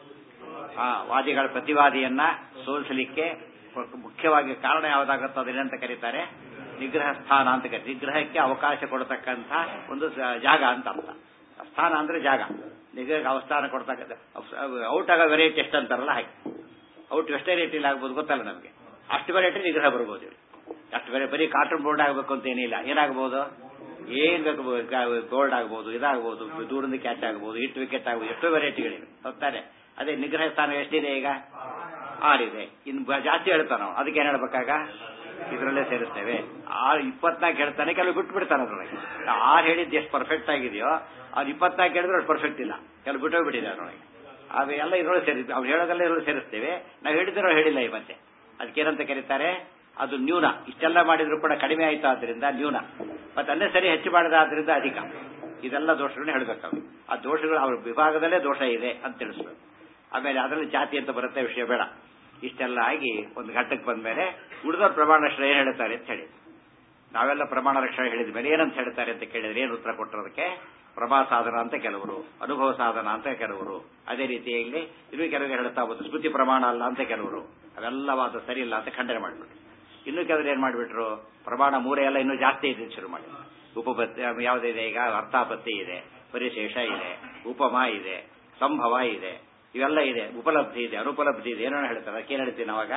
ಆ ವಾದಿಗಳ ಪ್ರತಿವಾದಿಯನ್ನ ಸೋಲಿಸಲಿಕ್ಕೆ ಮುಖ್ಯವಾಗಿ ಕಾರಣ ಯಾವ್ದಾಗುತ್ತೋ ಅದನ್ನೆಂತ ಕರೀತಾರೆ ನಿಗ್ರಹ ಸ್ಥಾನ ಅಂತ ಕರೀತಾರೆ ನಿಗ್ರಹಕ್ಕೆ ಅವಕಾಶ ಕೊಡತಕ್ಕಂಥ ಒಂದು ಸ- ಜಾಗ ಅಂತ ಅರ್ಥ ಸ್ಥಾನ ಅಂದ್ರೆ ಜಾಗ ನಿಗ್ರಹಕ್ಕೆ ಅವಸ್ಥಾನ ಕೊಡ್ತಕ್ಕಂಥ ಔಟ್ ಆಗೋ ವೆರೈಟಿ ಎಷ್ಟು ಅಂತಾರಲ್ಲ ಹಾಗೆ ಔಟ್ ಎಷ್ಟೇ ರೇಟಿಲಿ ಆಗ್ಬೋದು ಗೊತ್ತಲ್ಲ ನಮಗೆ ಅಷ್ಟು ವೆರೈಟಿ ನಿಗ್ರಹ ಬರ್ಬೋದು ಇಲ್ಲಿ ಅಷ್ಟು ಬೇರೆ ಬರೀ ಕಾಟನ್ ಬೋರ್ಡ್ ಆಗಬೇಕು ಅಂತ ಏನಿಲ್ಲ ಏನಾಗಬಹುದು ಏನ್ ಬೇಕು ಗೋಲ್ಡ್ ಆಗ್ಬೋದು ಇದಾಗಬಹುದು ದೂರಿಂದ ಕ್ಯಾಚ್ ಆಗಬಹುದು ಹಿಟ್ ವಿಕೆಟ್ ಆಗಬಹುದು ಎಷ್ಟೋ ವೆರೈಟಿಗಳಿವೆ ಹೋಗ್ತಾರೆ ಅದೇ ನಿಗ್ರಹ ಸ್ಥಾನ ಎಷ್ಟಿದೆ ಈಗ ಆರಿದೆ ಇನ್ನು ಬ- ಜಾಸ್ತಿ ಹೇಳ್ತಾನ ನಾವು ಅದಕ್ಕೆ ಏನ್ ಹೇಳ್ಬೇಕಾಗ ಇದರಲ್ಲೇ ಸೇರಿಸ್ತೇವೆ ಆರು ಇಪ್ಪತ್ನಾಲ್ಕು ಹೇಳ್ತಾನೆ ಕೆಲವು ಬಿಟ್ಟು ಬಿಡ್ತಾನೆ ಅದ್ರೊಳಗೆ ಆರು ಹೇಳಿದ್ದು ಎಷ್ಟು ಪರ್ಫೆಕ್ಟ್ ಆಗಿದೆಯೋ ಅದು ಇಪ್ಪತ್ನಾಲ್ಕು ಹೇಳಿದ್ರೆ ಅಷ್ಟು ಪರ್ಫೆಕ್ಟ್ ಇಲ್ಲ ಕೆಲವು ಬಿಟ್ಟೇ ಬಿಟ್ಟಿದೆ ಅದ್ರೊಳಗೆ ಅವು ಎಲ್ಲ ಇದ್ರೊಳಗೆ ಸೇರಿ ಅವ್ರು ಹೇಳೋದೆಲ್ಲ ಇದ್ರೊಳಗೆ ಸೇರಿಸ್ತೇವೆ ನಾವು ಹೇಳಿದ್ರೆ ಹೇಳಿಲ್ಲ ಈ ಮತ್ತೆ ಅದಕ್ಕೇನಂತ ಕರೀತಾರೆ ಅದು ನ್ಯೂನ ಇಷ್ಟೆಲ್ಲ ಮಾಡಿದ್ರು ಕೂಡ ಕಡಿಮೆ ಆಯ್ತು ಆದ್ರಿಂದ ನ್ಯೂನ ಮತ್ತೆ ಅನ್ನೇ ಸರಿ ಹೆಚ್ಚು ಮಾಡಿದ ಆದ್ರಿಂದ ಅಧಿಕ ಇದೆಲ್ಲ ದೋಷಗಳನ್ನ ಹೇಳ್ಬೇಕು ಆ ದೋಷಗಳು ಅವ್ರ ವಿಭಾಗದಲ್ಲೇ ದೋಷ ಇದೆ ಅಂತ ತಿಳಿಸ್ಬೇಕು ಆಮೇಲೆ ಅದರಲ್ಲಿ ಜಾತಿ ಅಂತ ಬರುತ್ತೆ ವಿಷಯ ಬೇಡ ಇಷ್ಟೆಲ್ಲ ಆಗಿ ಒಂದು ಘಟ್ಟಕ್ಕೆ ಬಂದ್ಮೇಲೆ ಉಳಿದವ್ರ ಪ್ರಮಾಣ ರಕ್ಷಣೆ ಏನ್ ಹೇಳ್ತಾರೆ ಅಂತ ಹೇಳಿ ನಾವೆಲ್ಲ ಪ್ರಮಾಣ ರಕ್ಷಣೆ ಹೇಳಿದ ಮೇಲೆ ಏನಂತ ಹೇಳ್ತಾರೆ ಅಂತ ಕೇಳಿದ್ರೆ ಏನು ಉತ್ತರ ಕೊಟ್ಟಿರೋದಕ್ಕೆ ಪ್ರಭಾ ಸಾಧನ ಅಂತ ಕೆಲವರು ಅನುಭವ ಸಾಧನ ಅಂತ ಕೆಲವರು ಅದೇ ರೀತಿಯಲ್ಲಿ ಇನ್ನೂ ಕೆಲವರು ಹೇಳ್ತಾ ಹೋದ್ರು ಸ್ಮೃತಿ ಪ್ರಮಾಣ ಅಲ್ಲ ಅಂತ ಕೆಲವರು ಅವೆಲ್ಲ ವಾದ ಸರಿ ಇಲ್ಲ ಅಂತ ಖಂಡನೆ ಮಾಡಿಬಿಟ್ರು ಇನ್ನು ಕೆಲವರು ಏನ್ ಮಾಡಿಬಿಟ್ರು ಪ್ರಮಾಣ ಮೂರೇ ಎಲ್ಲ ಇನ್ನೂ ಜಾಸ್ತಿ ಇದೆ ಶುರು ಮಾಡಿ ಉಪಪತ್ತಿ ಯಾವುದಿದೆ ಈಗ ಅರ್ಥಾಪತ್ತಿ ಇದೆ ಪರಿಶೇಷ ಇದೆ ಉಪಮ ಇದೆ ಸಂಭವ ಇದೆ ಇವೆಲ್ಲ ಇದೆ ಉಪಲಬ್ಧಿ ಇದೆ ಅನುಪಲಬ್ಧಿ ಇದೆ ಏನೋ ಹೇಳ್ತಾರೆ ಅದಕ್ಕೆ ಏನ್ ಹೇಳ್ತೀನಿ ಅವಾಗ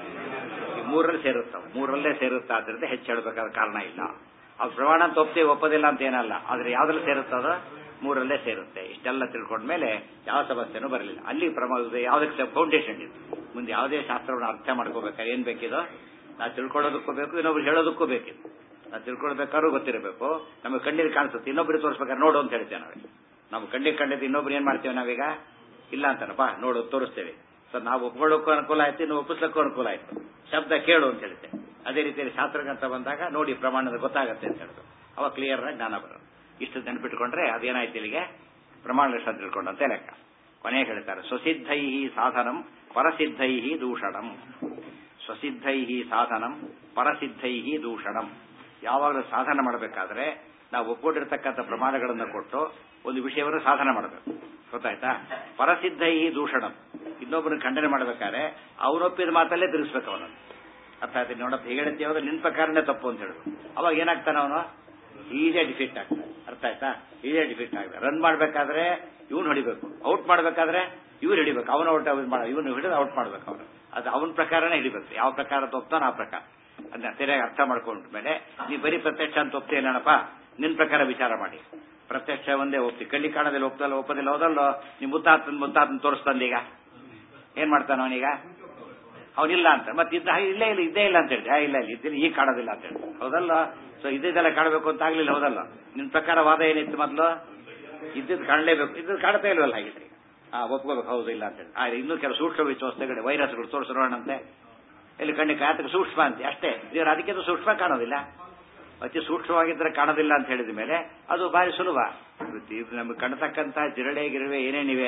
ಈ ಮೂರರಲ್ಲಿ ಸೇರುತ್ತವೆ ಮೂರಲ್ಲೇ ಸೇರುತ್ತಾ ಆದ್ರಿಂದ ಹೆಚ್ಚು ಹೇಳಬೇಕಾದ ಕಾರಣ ಇಲ್ಲ ಅದು ಪ್ರಮಾಣ ಅಂತ ಒಪ್ತೀವಿ ಒಪ್ಪೋದಿಲ್ಲ ಅಂತ ಏನಲ್ಲ ಆದ್ರೆ ಯಾವ್ದ್ರಲ್ಲಿ ಸೇರುತ್ತದೋ ಮೂರಲ್ಲೇ ಸೇರುತ್ತೆ ಇಷ್ಟೆಲ್ಲ ತಿಳ್ಕೊಂಡ್ಮೇಲೆ ಯಾವ ಸಮಸ್ಯೆನೂ ಬರಲಿಲ್ಲ ಅಲ್ಲಿ ಪ್ರಮ ಯಾವ್ದಕ್ಕೆ ಫೌಂಡೇಶನ್ ಇದೆ ಮುಂದೆ ಯಾವುದೇ ಶಾಸ್ತ್ರವನ್ನು ಅರ್ಥ ಮಾಡ್ಕೋಬೇಕಾದ್ರೆ ಏನ್ ಬೇಕಿದೋ ನಾವು ತಿಳ್ಕೊಳ್ಳೋದಕ್ಕೂ ಬೇಕು ಇನ್ನೊಬ್ರು ಹೇಳೋದಕ್ಕೂ ಬೇಕಿತ್ತು ನಾವು ತಿಳ್ಕೊಳ್ಬೇಕಾದ್ರೂ ಗೊತ್ತಿರಬೇಕು ನಮಗೆ ಕಣ್ಣಿಗೆ ಕಾಣಿಸುತ್ತೆ ಇನ್ನೊಬ್ರಿಗೆ ತೋರಿಸ್ಬೇಕಾದ್ರೆ ನೋಡು ಅಂತ ಹೇಳ್ತೇವೆ ನಾವೇ ನಾವು ಕಣ್ಣಿಗೆ ಕಂಡಿದ್ದು ಇನ್ನೊಬ್ರು ಏನ್ ಮಾಡ್ತೇವೆ ನಾವೀಗ ಇಲ್ಲ ಅಂತಾನಪ್ಪ ನೋಡು ತೋರಿಸ್ತೇವೆ ಸೊ ನಾವು ಒಪ್ಕೊಳ್ಳೋಕ್ಕೂ ಅನುಕೂಲ ಆಯ್ತು ಇನ್ನು ಒಪ್ಪಿಸ್ಲಿಕ್ಕೂ ಅನುಕೂಲ ಆಯ್ತು ಶಬ್ದ ಕೇಳು ಅಂತ ಹೇಳುತ್ತೆ ಅದೇ ರೀತಿಯಲ್ಲಿ ಶಾಸ್ತ್ರಗಂತ ಬಂದಾಗ ನೋಡಿ ಪ್ರಮಾಣದ ಗೊತ್ತಾಗತ್ತೆ ಅಂತ ಹೇಳುದು ಅವಾಗ ಕ್ಲಿಯರ್ ಆಗಿ ಜ್ಞಾನ ಬರೋದು ಇಷ್ಟು ನೆನ್ಪಿಟ್ಕೊಂಡ್ರೆ ಅದೇನಾಯ್ತು ಇಲ್ಲಿಗೆ ಪ್ರಮಾಣ ಲಕ್ಷಣ ತಿಳ್ಕೊಂಡಂತೆ ಲೆಕ್ಕ ಕೊನೆಗೆ ಹೇಳ್ತಾರೆ ಸ್ವಸಿದ್ಧೈ ಸಾಧನಂ ಪರಸಿದ್ಧೈ ದೂಷಣಂ ಸ್ವಸಿದ್ಧೈ ಸಾಧನಂ ಪರಸಿದ್ಧೈ ದೂಷಣಂ ಯಾವಾಗಲೂ ಸಾಧನ ಮಾಡಬೇಕಾದ್ರೆ ನಾವು ಒಪ್ಕೊಂಡಿರ್ತಕ್ಕಂಥ ಪ್ರಮಾಣಗಳನ್ನು ಕೊಟ್ಟು ಒಂದು ವಿಷಯವನ್ನು ಸಾಧನ ಮಾಡಬೇಕು ಗೊತ್ತಾಯ್ತಾ ಪರಸಿದ್ಧೈ ದೂಷಣಂ ಇನ್ನೊಬ್ಬನ ಖಂಡನೆ ಮಾಡ್ಬೇಕಾದ್ರೆ ಅವನೊಪ್ಪಿದ ಮಾತಲ್ಲೇ ತಿರುಗಿಸ್ಬೇಕು ಅವನನ್ನು ಅರ್ಥ ಆಯ್ತು ನೋಡಪ್ಪ ಹೇಗೆ ಹೇಳ್ತೀವಿ ಅಂದ್ರೆ ನಿನ್ ಪ್ರಕಾರನೇ ತಪ್ಪು ಅಂತ ಹೇಳಿದ್ರು ಅವಾಗ ಏನಾಗ್ತಾನೆ ಅವನು ಈಜೇ ಡಿಫಿಟ್ ಆಗ್ತಾನೆ ಅರ್ಥ ಆಯ್ತಾ ಈಜೇ ಡಿಫಿಟ್ ಆಗ್ತದೆ ರನ್ ಮಾಡ್ಬೇಕಾದ್ರೆ ಇವನು ಹೊಡಿಬೇಕು ಔಟ್ ಮಾಡ್ಬೇಕಾದ್ರೆ ಇವ್ರು ಹಿಡಿಬೇಕು ಅವನ ಔಟ್ ಔಟ್ ಮಾಡ ಇವನು ಹಿಡಿದು ಔಟ್ ಮಾಡ್ಬೇಕು ಅವನು ಅದು ಅವನ ಪ್ರಕಾರನೇ ಹಿಡಿಬೇಕು ಯಾವ ಪ್ರಕಾರ ತಪ್ತಾನೋ ಆ ಪ್ರಕಾರ ಅದನ್ನ ಸರಿಯಾಗಿ ಅರ್ಥ ಮಾಡ್ಕೊಂಡ ಮೇಲೆ ನೀ ಬರೀ ಪ್ರತ್ಯಕ್ಷ ಅಂತ ಒಪ್ತೇನಪ್ಪ ನಿನ್ ಪ್ರಕಾರ ವಿಚಾರ ಮಾಡಿ ಪ್ರತ್ಯಕ್ಷ ಒಂದೇ ಒಪ್ತಿ ಕಳ್ಳಿ ಕಾಣದಲ್ಲಿ ಒಪ್ತಲ್ಲ ಒಪ್ಪದಿಲ್ಲ ಹೋದಲ್ಲೋ ನೀ ಮುತ್ತಾತನ್ ಮುತ್ತಾತನ್ ತೋರಿಸ್ತಂದೀಗ ಏನ್ ಮಾಡ್ತಾನ ಅವನೀಗ ಅವನಿಲ್ಲ ಅಂತ ಮತ್ತೆ ಇದ್ದ ಇಲ್ಲೇ ಇಲ್ಲ ಇದ್ದೇ ಇಲ್ಲ ಅಂತ ಹೇಳಿ ಇಲ್ಲ ಇಲ್ಲ ಇದ್ದಿಲ್ಲ ಈಗ ಕಾಣೋದಿಲ್ಲ ಅಂತ ಹೇಳಿ ಹೌದಲ್ಲ ಸೊ ಇದ್ದಿದ್ದೆಲ್ಲ ಕಾಣಬೇಕು ಅಂತ ಆಗ್ಲಿಲ್ಲ ಹೌದಲ್ಲ ನಿನ್ ಪ್ರಕಾರ ವಾದ ಏನಿತ್ತು ಮೊದಲು ಇದ್ದಿದ್ದು ಕಾಣಲೇಬೇಕು ಇದ್ದು ಕಾಣ್ತಾ ಇಲ್ವಲ್ಲ ಹಾಗಿದ್ರೆ ಹಾ ಒಪ್ಕೋಬೇಕು ಹೌದು ಇಲ್ಲ ಅಂತ ಹೇಳಿ ಆ ಇನ್ನೂ ಕೆಲವು ಸೂಕ್ಷ್ಮ ವಿಶ್ವಾಸಗಳು ವೈರಸ್ಗಳು ತೋರಿಸೋಣಂತೆ ಇಲ್ಲಿ ಕಣ್ಣಿ ಕಾತಕ್ಕೆ ಸೂಕ್ಷ್ಮ ಅಂತ ಅಷ್ಟೇ ಇವ್ರು ಅದಕ್ಕಿಂತ ಸೂಕ್ಷ್ಮ ಕಾಣೋದಿಲ್ಲ ಅತಿ ಸೂಕ್ಷ್ಮವಾಗಿದ್ರೆ ಕಾಣೋದಿಲ್ಲ ಅಂತ ಹೇಳಿದ ಮೇಲೆ ಅದು ಭಾರಿ ಸುಲಭ ಇದು ನಮಗೆ ಕಾಣತಕ್ಕಂತ ಜಿರಳೆ ಗಿರವೆ ಏನೇನಿವೆ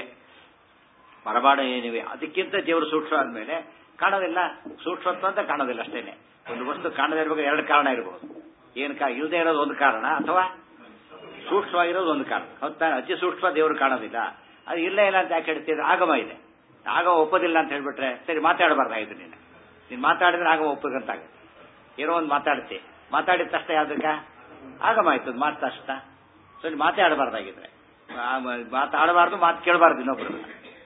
ಮರಬಾಡ ಏನಿವೆ ಅದಕ್ಕಿಂತ ದೇವರು ಸೂಕ್ಷ್ಮ ಆದ್ಮೇಲೆ ಕಾಣೋದಿಲ್ಲ ಸೂಕ್ಷ್ಮತ್ವ ಅಂತ ಕಾಣೋದಿಲ್ಲ ಅಷ್ಟೇನೆ ಒಂದು ವಸ್ತು ಕಾಣದೇ ಇರಬೇಕು ಎರಡು ಕಾರಣ ಇರಬಹುದು ಏನು ಕಾ ಇಲ್ಲದೆ ಇರೋದು ಒಂದು ಕಾರಣ ಅಥವಾ ಸೂಕ್ಷ್ಮವಾಗಿರೋದು ಒಂದು ಕಾರಣ ಹೌದಾ ಅತಿ ಸೂಕ್ಷ್ಮ ದೇವರು ಕಾಣೋದಿಲ್ಲ ಅದು ಇಲ್ಲ ಇಲ್ಲ ಅಂತ ಯಾಕೆ ಹೇಳ್ತಿದ್ರೆ ಆಗಮ ಇದೆ ಆಗ ಒಪ್ಪೋದಿಲ್ಲ ಅಂತ ಹೇಳ್ಬಿಟ್ರೆ ಸರಿ ಮಾತಾಡಬಾರ್ದಾಗಿದ್ದು ನೀನು ನೀನು ಮಾತಾಡಿದ್ರೆ ಆಗ ಒಪ್ಪದಂತಾಗುತ್ತೆ ಏನೋ ಒಂದು ಮಾತಾಡ್ತಿ ಮಾತಾಡಿದ ತಕ್ಷಣ ಯಾವ್ದಕ್ಕ ಆಗಮ ಆಯ್ತು ಮಾತು ತಕ್ಷಣ ಸೊ ನೀನು ಮಾತಾಡಬಾರ್ದಾಗಿದ್ರೆ ಮಾತಾಡಬಾರ್ದು ಮಾತು ಕೇಳಬಾರ್ದು ಇನ್ನೊಬ್ರು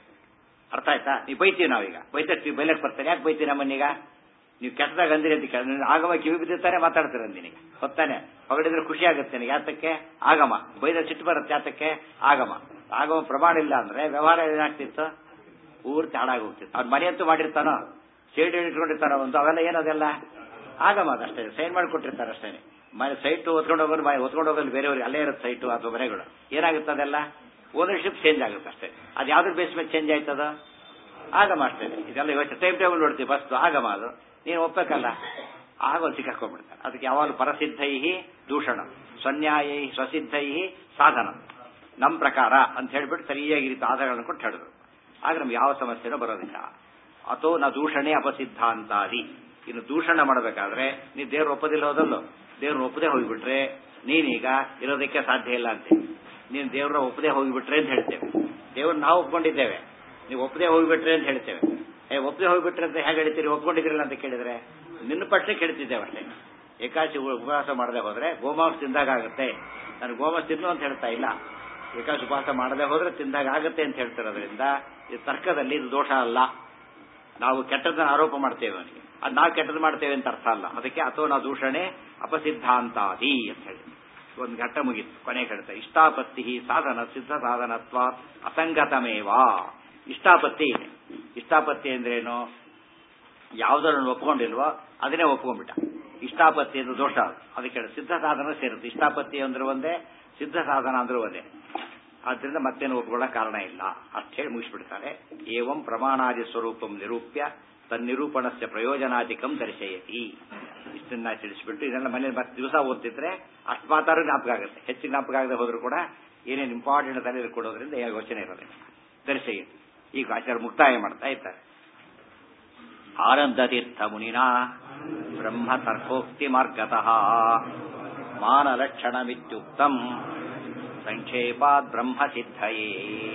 ಅರ್ಥ ಆಯ್ತಾ ನೀವು ಬೈತೀವಿ ನಾವೀಗ ಬೈತೀವಿ ಬೈಲಕ್ ಬರ್ತಾರೆ ಯಾಕೆ ಬೈತೀವಿ ನಮ್ಮನ್ನೀಗ ನೀವು ಕೆಟ್ಟದಾಗ ಅಂದಿರಿ ಅಂತ ಕೇಳ ಆಗಮ ಕಿವಿ ಬಿದ್ದಿರ್ತಾನೆ ಮಾತಾಡ್ತಾರೆ ಅಂದಿನಿಗ ಹೊತ್ತಾನೆ ಹೊಗಳಿದ್ರೆ ಖುಷಿ ಆಗುತ್ತೆ ನನಗೆ ಯಾತಕ್ಕೆ ಆಗಮ ಬೈದ ಸಿಟ್ಟು ಬರುತ್ತೆ ಯಾತಕ್ಕೆ ಆಗಮ ಆಗಮ ಪ್ರಮಾಣ ಇಲ್ಲ ಅಂದ್ರೆ ವ್ಯವಹಾರ ಏನಾಗ್ತಿತ್ತು ಪೂರ್ತಿ ಹಾಳಾಗಿ ಹೋಗ್ತಿತ್ತು ಅವ್ನ ಮನೆ ಅಂತೂ ಮಾಡಿರ್ತಾನೋ ಸೈಡ್ ಇಟ್ಕೊಂಡಿರ್ತಾನೋ ಒಂದು ಅವೆಲ್ಲ ಏನದೆಲ್ಲ ಆಗಮ ಅದಷ್ಟೇ ಸೈನ್ ಮಾಡಿಕೊಟ್ಟಿರ್ತಾರೆ ಅಷ್ಟೇ ಮನೆ ಸೈಟ್ ಹೊತ್ಕೊಂಡು ಹೋಗೋದು ಮನೆ ಹೊತ್ಕೊಂಡು ಹೋಗೋದು ಬೇರೆಯವ್ರಿಗೆ ಅಲ್ಲೇ ಇರುತ್ತೆ ಸೈಟು ಅಥವಾ ಮನೆಗಳು ಏನಾಗುತ್ತೆ ಅದೆಲ್ಲ ಓನರ್ಶಿಪ್ ಚೇಂಜ್ ಆಗುತ್ತೆ ಅಷ್ಟೇ ಅದು ಯಾವ್ದ್ರ ಬೇಸ್ ಮೇಲೆ ಚೇಂಜ್ ಆಯ್ತದ ಆಗಮ ಅಷ್ಟೇ ಇದೆಲ್ಲ ಇವತ್ತು ಟೈಮ್ ಟೇಬಲ್ ನೋಡ್ತೀವಿ ಬಸ್ ಆಗಮ ಅದು ನೀನು ಒಪ್ಪಬೇಕಲ್ಲ ಆಗ ಒಂದು ಸಿಕ್ಕಾಕೊಂಡ್ಬಿಡ್ತಾರೆ ಅದಕ್ಕೆ ಯಾವಾಗ ಪರಸಿದ್ಧೈ ದೂಷಣ ಸ್ವನ್ಯಾಯೈ ಸ್ವಸಿದ್ಧೈ ಸಾಧನ ನಮ್ಮ ಪ್ರಕಾರ ಅಂತ ಹೇಳ್ಬಿಟ್ಟು ಸರಿಯಾಗಿ ರೀತಿ ಆಧಾರಗಳನ್ನು ಕೊಟ್ಟು ಹೇಳಿದ್ರು ಆಗ ನಮ್ಗೆ ಯಾವ ಸಮಸ್ಯೆನೂ ಬರೋದಿಲ್ಲ ಅಥೋ ನ ದೂಷಣೆ ಅಪಸಿದ್ಧಾಂತಾದಿ ಇನ್ನು ದೂಷಣ ಮಾಡಬೇಕಾದ್ರೆ ನೀ ದೇವ್ರು ಒಪ್ಪದಿಲ್ಲ ಹೋದಲ್ಲೋ ದೇವ್ರನ್ನ ಒಪ್ಪದೆ ಹೋಗಿಬಿಟ್ರೆ ನೀನೀಗ ಇರೋದಕ್ಕೆ ಸಾಧ್ಯ ಇಲ್ಲ ಅಂತೆ ನೀನು ದೇವ್ರನ್ನ ಒಪ್ಪದೆ ಹೋಗಿಬಿಟ್ರೆ ಅಂತ ಹೇಳ್ತೇವೆ ದೇವ್ರನ್ನ ನಾವು ಒಪ್ಕೊಂಡಿದ್ದೇವೆ ನೀವು ಒಪ್ಪದೆ ಹೋಗಿಬಿಟ್ರೆ ಅಂತ ಹೇಳ್ತೇವೆ ಏ ಒಪ್ಪದೆ ಹೋಗಿಬಿಟ್ರೆ ಅಂತ ಹೇಗೆ ಹೇಳ್ತೀರಿ ಒಪ್ಕೊಂಡಿದ್ರಲ್ಲ ಅಂತ ಕೇಳಿದ್ರೆ ನಿನ್ನ ಪಟ್ಟೆ ಕೇಳ್ತಿದ್ದೇವೆ ಅಷ್ಟೇ ಏಕಾಶಿ ಉಪವಾಸ ಮಾಡದೆ ಹೋದ್ರೆ ಗೋಮಾಂಸ ತಿಂದಾಗ ಆಗುತ್ತೆ ನಾನು ಗೋಮಾಂಸ ತಿನ್ನು ಅಂತ ಹೇಳ್ತಾ ಇಲ್ಲ ಏಕಾಶಿ ಉಪವಾಸ ಮಾಡದೆ ಹೋದ್ರೆ ತಿಂದಾಗ ಆಗುತ್ತೆ ಅಂತ ಹೇಳ್ತಿರೋದ್ರಿಂದ ಇದು ತರ್ಕದಲ್ಲಿ ಇದು ದೋಷ ಅಲ್ಲ ನಾವು ಕೆಟ್ಟದನ್ನ ಆರೋಪ ಮಾಡ್ತೇವೆ ಅವನಿಗೆ ಅದು ನಾವು ಕೆಟ್ಟದ್ದು ಮಾಡ್ತೇವೆ ಅಂತ ಅರ್ಥ ಅಲ್ಲ ಅದಕ್ಕೆ ಅಥವಾ ನಾವು ದೂಷಣೆ ಅಪಸಿದ್ಧಾಂತಾದಿ ಅಂತ ಹೇಳಿ ಒಂದು ಘಟ್ಟ ಮುಗಿತು ಕೊನೆ ಹೇಳ್ತಾ ಇಷ್ಟಾಪತ್ತಿ ಸಾಧನ ಸಿದ್ಧ ಸಾಧನತ್ವ ಅಸಂಗತಮೇವಾ ಇಷ್ಟಾಪತ್ತಿ ಇದೆ ಇಷ್ಟಾಪತ್ತಿ ಅಂದ್ರೇನು ಯಾವುದನ್ನು ಒಪ್ಕೊಂಡಿಲ್ವೋ ಅದನ್ನೇ ಒಪ್ಕೊಂಡ್ಬಿಟ್ಟ ಇಷ್ಟಾಪತ್ತಿ ಅಂದ್ರೆ ದೋಷ ಅದು ಅದಕ್ಕೆ ಸಿದ್ಧ ಸಾಧನ ಸೇರುತ್ತೆ ಇಷ್ಟಾಪತ್ತಿ ಅಂದ್ರೆ ಒಂದೇ ಸಿದ್ಧ ಸಾಧನ ಅಂದ್ರೆ ಒಂದೇ ಆದ್ರಿಂದ ಮತ್ತೇನು ಒಪ್ಕೊಳ್ಳೋ ಕಾರಣ ಇಲ್ಲ ಅಷ್ಟು ಹೇಳಿ ಮುಗಿಸ್ಬಿಡ್ತಾರೆ ಏವಂ ಪ್ರಮಾಣಾದಿ ಸ್ವರೂಪಂ ನಿರೂಪ್ಯ ತನ್ನಿರೂಪಣಸ್ಯ ಪ್ರಯೋಜನಾಧಿಕಂ ದರ್ಶಯತಿ ಇಷ್ಟನ್ನ ತಿಳಿಸ್ಬಿಟ್ಟು ಇದೆಲ್ಲ ಮನೇಲಿ ಮತ್ತೆ ದಿವಸ ಓದ್ತಿದ್ರೆ ಅಷ್ಟು ಮಾತಾಡೋ ಜ್ಞಾಪಕ ಆಗುತ್ತೆ ಹೆಚ್ಚು ಜ್ಞಾಪಕ ಆಗದೆ ಹೋದ್ರು ಕೂಡ ಏನೇನು ಇಂಪಾರ್ಟೆಂಟ್ ತಲೆಯಲ್ಲಿ ಕೊಡೋದ್ರಿಂದ ಯೋಚನೆ ಇರೋದಿಲ್ಲ ದರ್ಶಯತಿ ಈಗ ಆಚಾರ್ಯ ಮುಕ್ತಾಯ ಮಾಡ್ತಾ ಇದ್ದಾರೆ ಆನಂದತೀರ್ಥ ಮುನಿನ ಬ್ರಹ್ಮ ತರ್ಕೋಕ್ತಿ ಮಾರ್ಗತಃ ಮಾನಲಕ್ಷಣಮಿತ್ಯುಕ್ತಂ ಸಂಕ್ಷೇಪಾತ್ ಬ್ರಹ್ಮ ಸಿದ್ಧಯೇ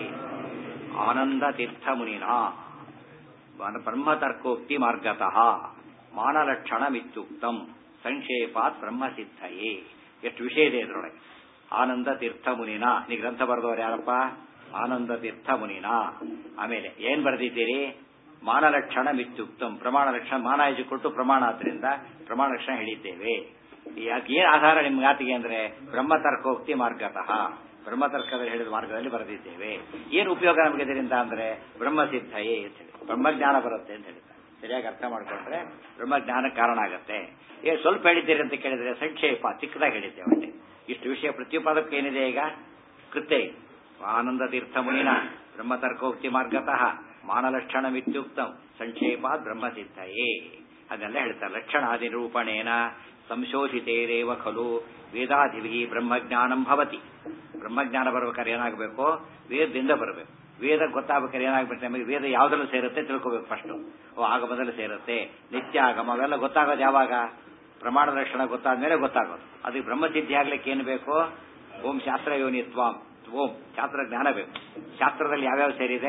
ಆನಂದತೀರ್ಥ ಮುನಿನ ಬ್ರಹ್ಮ ತರ್ಕೋಕ್ತಿ ಮಾರ್ಗತಃ ಮಾನಲಕ್ಷಣಮಿತ್ಯುಕ್ತಂ ಸಂಕ್ಷೇಪಾತ್ ಬ್ರಹ್ಮ ಸಿದ್ಧಯೇ ಎಷ್ಟು ವಿಷಯ ಇದೆ ಇದರೊಳಗೆ ಆನಂದ ತೀರ್ಥ ಮುನಿನ ನೀ ಗ್ರಂಥ ಬರೆದವರು ಯಾರಪ್ಪ ಆನಂದ ತೀರ್ಥ ಮುನಿನ ಆಮೇಲೆ ಏನ್ ಬರೆದಿದ್ದೀರಿ ಮಾನಲಕ್ಷಣ ಮಿತ್ಯುಕ್ತಂ ಪ್ರಮಾಣ ಲಕ್ಷಣ ಮಾನಾಯಜಿ ಕೊಟ್ಟು ಪ್ರಮಾಣ ಆದ್ರಿಂದ ಪ್ರಮಾಣ ಲಕ್ಷಣ ಹೇಳಿದ್ದೇವೆ ಯಾಕೆ ಏನ್ ಆಧಾರ ನಿಮ್ಮ ಮಾತಿಗೆ ಅಂದ್ರೆ ಬ್ರಹ್ಮತರ್ಕೋಕ್ತಿ ಮಾರ್ಗತಃ ಬ್ರಹ್ಮತರ್ಕದಲ್ಲಿ ಹೇಳಿದ ಮಾರ್ಗದಲ್ಲಿ ಬರೆದಿದ್ದೇವೆ ಏನು ಉಪಯೋಗ ನಮಗೆ ಇದರಿಂದ ಅಂದ್ರೆ ಬ್ರಹ್ಮಸಿದ್ಧಯೇ ಅಂತ ಹೇಳಿ ಬ್ರಹ್ಮಜ್ಞಾನ ಬರುತ್ತೆ ಅಂತ ಹೇಳಿದ್ದಾರೆ ಸರಿಯಾಗಿ ಅರ್ಥ ಮಾಡ್ಕೊಂಡ್ರೆ ಬ್ರಹ್ಮಜ್ಞಾನ ಕಾರಣ ಆಗತ್ತೆ ಏ ಸ್ವಲ್ಪ ಹೇಳಿದ್ದೀರಿ ಅಂತ ಕೇಳಿದ್ರೆ ಸಂಕ್ಷೇಪ ಚಿಕ್ಕದಾಗಿ ಹೇಳಿದ್ದೇವೆ ಅಷ್ಟೇ ಇಷ್ಟು ವಿಷಯ ಪ್ರತಿಪಾದಕ್ಕೆ ಏನಿದೆ ಈಗ ಕೃತ್ಯ ಆನಂದ ತೀರ್ಥ ಮುನಿನ ಬ್ರಹ್ಮತರ್ಕೋಕ್ತಿ ಮಾರ್ಗತಃ ಮಾನಲಕ್ಷಣಮಿತ್ಯುಕ್ತಂ ಸಂಕ್ಷೇಪಾತ್ ಬ್ರಹ್ಮಸಿದ್ಧಯೇ ಅದನ್ನೆಲ್ಲ ಹೇಳ್ತಾರೆ ಲಕ್ಷಣಾದಿ ನಿರೂಪಣೇನ ಸಂಶೋಧಿತೇರೇವ ಖಲು ವೇದಾಧಿಭಿ ಬ್ರಹ್ಮಜ್ಞಾನಂ ಭವತಿ ಬ್ರಹ್ಮಜ್ಞಾನ ಬರ್ಬೇಕಾದ್ರೆ ಏನಾಗಬೇಕು ವೇದದಿಂದ ಬರಬೇಕು ವೇದ ಗೊತ್ತಾಗಬೇಕಾದ್ರೆ ಏನಾಗ್ಬೇಕು ನಮಗೆ ವೇದ ಯಾವ್ದ್ರಲ್ಲಿ ಸೇರುತ್ತೆ ತಿಳ್ಕೋಬೇಕು ಫಸ್ಟ್ ಓ ಆಗಮದಲ್ಲಿ ಸೇರುತ್ತೆ ನಿತ್ಯ ಆಗಮ ಅವೆಲ್ಲ ಗೊತ್ತಾಗೋದು ಯಾವಾಗ ಪ್ರಮಾಣ ಲಕ್ಷಣ ಗೊತ್ತಾದ್ಮೇಲೆ ಗೊತ್ತಾಗೋದು ಅದಕ್ಕೆ ಬ್ರಹ್ಮಸಿದ್ಧಿ ಆಗ್ಲಿಕ್ಕೆ ಏನು ಬೇಕು ಓಂ ಶಾಸ್ತ್ರ ಯೋನಿತ್ವಾಂ ಓಂ ಶಾಸ್ತ್ರ ಜ್ಞಾನ ಬೇಕು ಶಾಸ್ತ್ರದಲ್ಲಿ ಯಾವ್ಯಾವ ಸೇರಿದೆ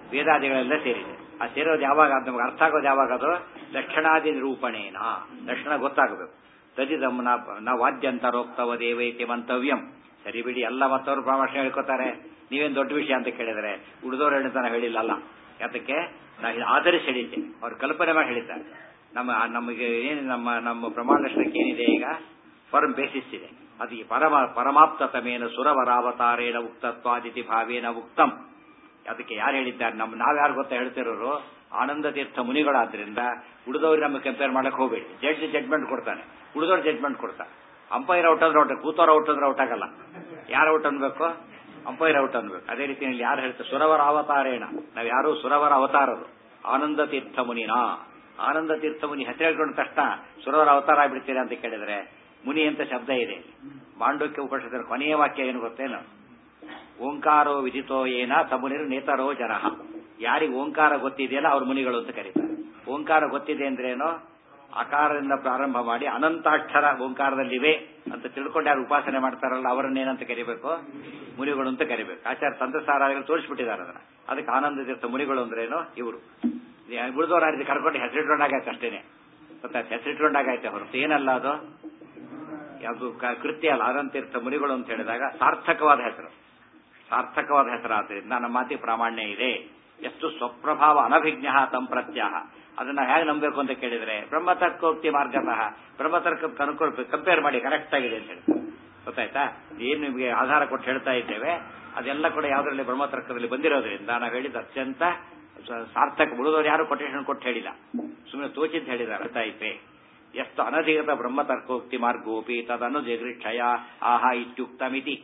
ವೇದಾದಿಗಳೆಲ್ಲ ಸೇರಿದೆ ಆ ಸೇರೋದು ಯಾವಾಗ ಅದು ನಮ್ಗೆ ಅರ್ಥ ಆಗೋದು ಯಾವಾಗ ಅದು ಲಕ್ಷಣಾದಿ ನಿರೂಪಣೇನ ಲಕ್ಷಣ ಗೊತ್ತಾಗಬೇಕು ತದಿದಂ ನಾ ವಾದ್ಯಂತರೋಕ್ತವ ದೇವೈತಿ ಮಂತವ್ಯಂ ಸರಿ ಬಿಡಿ ಎಲ್ಲ ಮತ್ತವರು ಪರಾಮರ್ಶೆ ಹೇಳ್ಕೊತಾರೆ ನೀವೇನು ದೊಡ್ಡ ವಿಷಯ ಅಂತ ಕೇಳಿದರೆ ಉಳಿದವ್ರು ಹೇಳ್ತಾನೆ ಹೇಳಿಲ್ಲ ಅಲ್ಲ ಯಾತಕ್ಕೆ ನಾ ಇದು ಆಧರಿಸಿ ಹೇಳಿದ್ದೆ ಅವ್ರು ಕಲ್ಪನೆ ಮಾಡಿ ಹೇಳಿದ್ದಾರೆ ನಮ್ಮ ನಮಗೆ ಏನು ನಮ್ಮ ನಮ್ಮ ಪ್ರಮಾಣ ಲಕ್ಷಣಕ್ಕೆ ಏನಿದೆ ಈಗ ಫರ್ಮ್ ಬೇಸಿಸ್ ಇದೆ ಅದು ಈ ಪರಮ ಪರಮಾಪ್ತತಮೇನ ಸುರವರಾವತಾರೇಣ ಉಕ್ತತ್ವಾದಿತಿ ಭಾವೇನ ಉಕ್ತಂ ಅದಕ್ಕೆ ಯಾರು ಹೇಳಿದ್ದಾರೆ ನಮ್ಮ ನಾವ್ಯಾರು ಗೊತ್ತಾ ಹೇಳ್ತಿರೋರು ಆನಂದ ತೀರ್ಥ ಮುನಿಗಳಾದ್ರಿಂದ ಉಳಿದವ್ರು ನಮಗೆ ಕಂಪೇರ್ ಮಾಡಕ್ ಹೋಗಬೇಡಿ ಜಡ್ಜ್ ಜಡ್ಜ್ಮೆಂಟ್ ಕೊಡ್ತಾನೆ ಉಳಿದವ್ರು ಜಡ್ಜ್ಮೆಂಟ್ ಕೊಡ್ತಾನೆ ಅಂಪೈರ್ ಔಟ್ ಅಂದ್ರೆ ಔಟ್ ಕೂತವ್ರ ಔಟ್ ಅಂದ್ರೆ ಔಟ್ ಆಗಲ್ಲ ಯಾರು ಔಟ್ ಅನ್ಬೇಕು ಅಂಪೈರ್ ಔಟ್ ಅನ್ಬೇಕು ಅದೇ ರೀತಿ ಯಾರು ಹೇಳ್ತಾರೆ ಸುರವರ ಅವತಾರೇಣ ನಾವ್ ಯಾರು ಸುರವರ ಅವತಾರರು ಆನಂದ ತೀರ್ಥ ಮುನಿನಾ ಆನಂದ ತೀರ್ಥ ಮುನಿ ಹೆಸರು ಹೇಳ್ಕೊಂಡ ತಕ್ಷಣ ಸುರವರ ಅವತಾರ ಆಗ್ಬಿಡ್ತೀರಾ ಅಂತ ಕೇಳಿದ್ರೆ ಮುನಿ ಅಂತ ಶಬ್ದ ಇದೆ ಮಾಂಡೋಕ್ಯ ಉಪನಿಷತ್ತಿನ ಕೊನೆಯ ವಾಕ್ಯ ಏನು ಗೊತ್ತೇನು ಓಂಕಾರೋ ವಿದಿತೋ ಏನ ತಮುನಿರು ನೇತರೋ ಜನಃ ಯಾರಿಗೆ ಓಂಕಾರ ಗೊತ್ತಿದೆಯಲ್ಲ ಅವ್ರ ಮುನಿಗಳು ಅಂತ ಕರೀತಾರೆ ಓಂಕಾರ ಗೊತ್ತಿದೆ ಅಂದ್ರೇನು ಆಕಾರದಿಂದ ಪ್ರಾರಂಭ ಮಾಡಿ ಅನಂತಾಕ್ಷರ ಓಂಕಾರದಲ್ಲಿವೆ ಅಂತ ತಿಳ್ಕೊಂಡು ಯಾರು ಉಪಾಸನೆ ಮಾಡ್ತಾರಲ್ಲ ಅವರನ್ನೇನಂತ ಕರಿಬೇಕು ಮುನಿಗಳು ಅಂತ ಕರಿಬೇಕು ಆಚಾರ್ಯ ತಂತ್ರಸಾರಾದಿಗಳು ತೋರಿಸ್ಬಿಟ್ಟಿದ್ದಾರೆ ಅದನ್ನ ಅದಕ್ಕೆ ಆನಂದ ತೀರ್ಥ ಮುನಿಗಳು ಅಂದ್ರೇನು ಇವರು ಉಳಿದವ್ರು ಆ ಕರ್ಕೊಂಡು ಹೆಸರಿಟ್ಕೊಂಡಾಗೈತೆ ಅಷ್ಟೇನೆ ಗೊತ್ತಾಯ್ತು ಹೆಸರಿಟ್ಕೊಂಡಾಗೈತೆ ಹೊರತು ಏನಲ್ಲ ಅದು ಯಾವುದು ಕೃತ್ಯ ಅಲ್ಲ ಆನಂತೀರ್ಥ ಮುನಿಗಳು ಅಂತ ಹೇಳಿದಾಗ ಸಾರ್ಥಕವಾದ ಹೆಸರು ಸಾರ್ಥಕವಾದ ಹೆಸರಾದ್ರಿಂದ ನಮ್ಮ ಮಾತಿ ಪ್ರಾಮಾಣ್ಯ ಇದೆ ಎಷ್ಟು ಸ್ವಪ್ರಭಾವ ಅನಭಿಜ್ಞ ತಂ ಪ್ರತ್ಯಾಹ ಅದನ್ನ ಹೇಗೆ ನಂಬಬೇಕು ಅಂತ ಕೇಳಿದ್ರೆ ಬ್ರಹ್ಮತರ್ಕೋಕ್ತಿ ಮಾರ್ಗತಃ ಬ್ರಹ್ಮತರ್ಕ ಅನುಕೂಲ ಕಂಪೇರ್ ಮಾಡಿ ಕರೆಕ್ಟ್ ಆಗಿದೆ ಅಂತ ಹೇಳಿ ಗೊತ್ತಾಯ್ತಾ ಏನು ನಿಮಗೆ ಆಧಾರ ಕೊಟ್ಟು ಹೇಳ್ತಾ ಇದ್ದೇವೆ ಅದೆಲ್ಲ ಕೂಡ ಯಾವುದರಲ್ಲಿ ಬ್ರಹ್ಮತರ್ಕದಲ್ಲಿ ಬಂದಿರೋದ್ರಿಂದ ನಾವು ಹೇಳಿದ ಅತ್ಯಂತ ಸಾರ್ಥಕ ಉಳಿದವರು ಯಾರು ಕೊಟೇಶನ್ ಕೊಟ್ಟು ಹೇಳಿಲ್ಲ ಸುಮ್ಮನೆ ತೋಚಿದ್ದು ಹೇಳಿದ್ದಾರೆ ಅರ್ಥ ಐತೆ ಎಷ್ಟು ಅನಧಿಕೃತ ಬ್ರಹ್ಮತರ್ಕೋಕ್ತಿ ಮಾರ್ಗೋಪಿ ತದನು ಜಗೃಕ್ಷಯ ಆಹಾ ಇತ್ಯುಕ್ತ ಮಿತಿ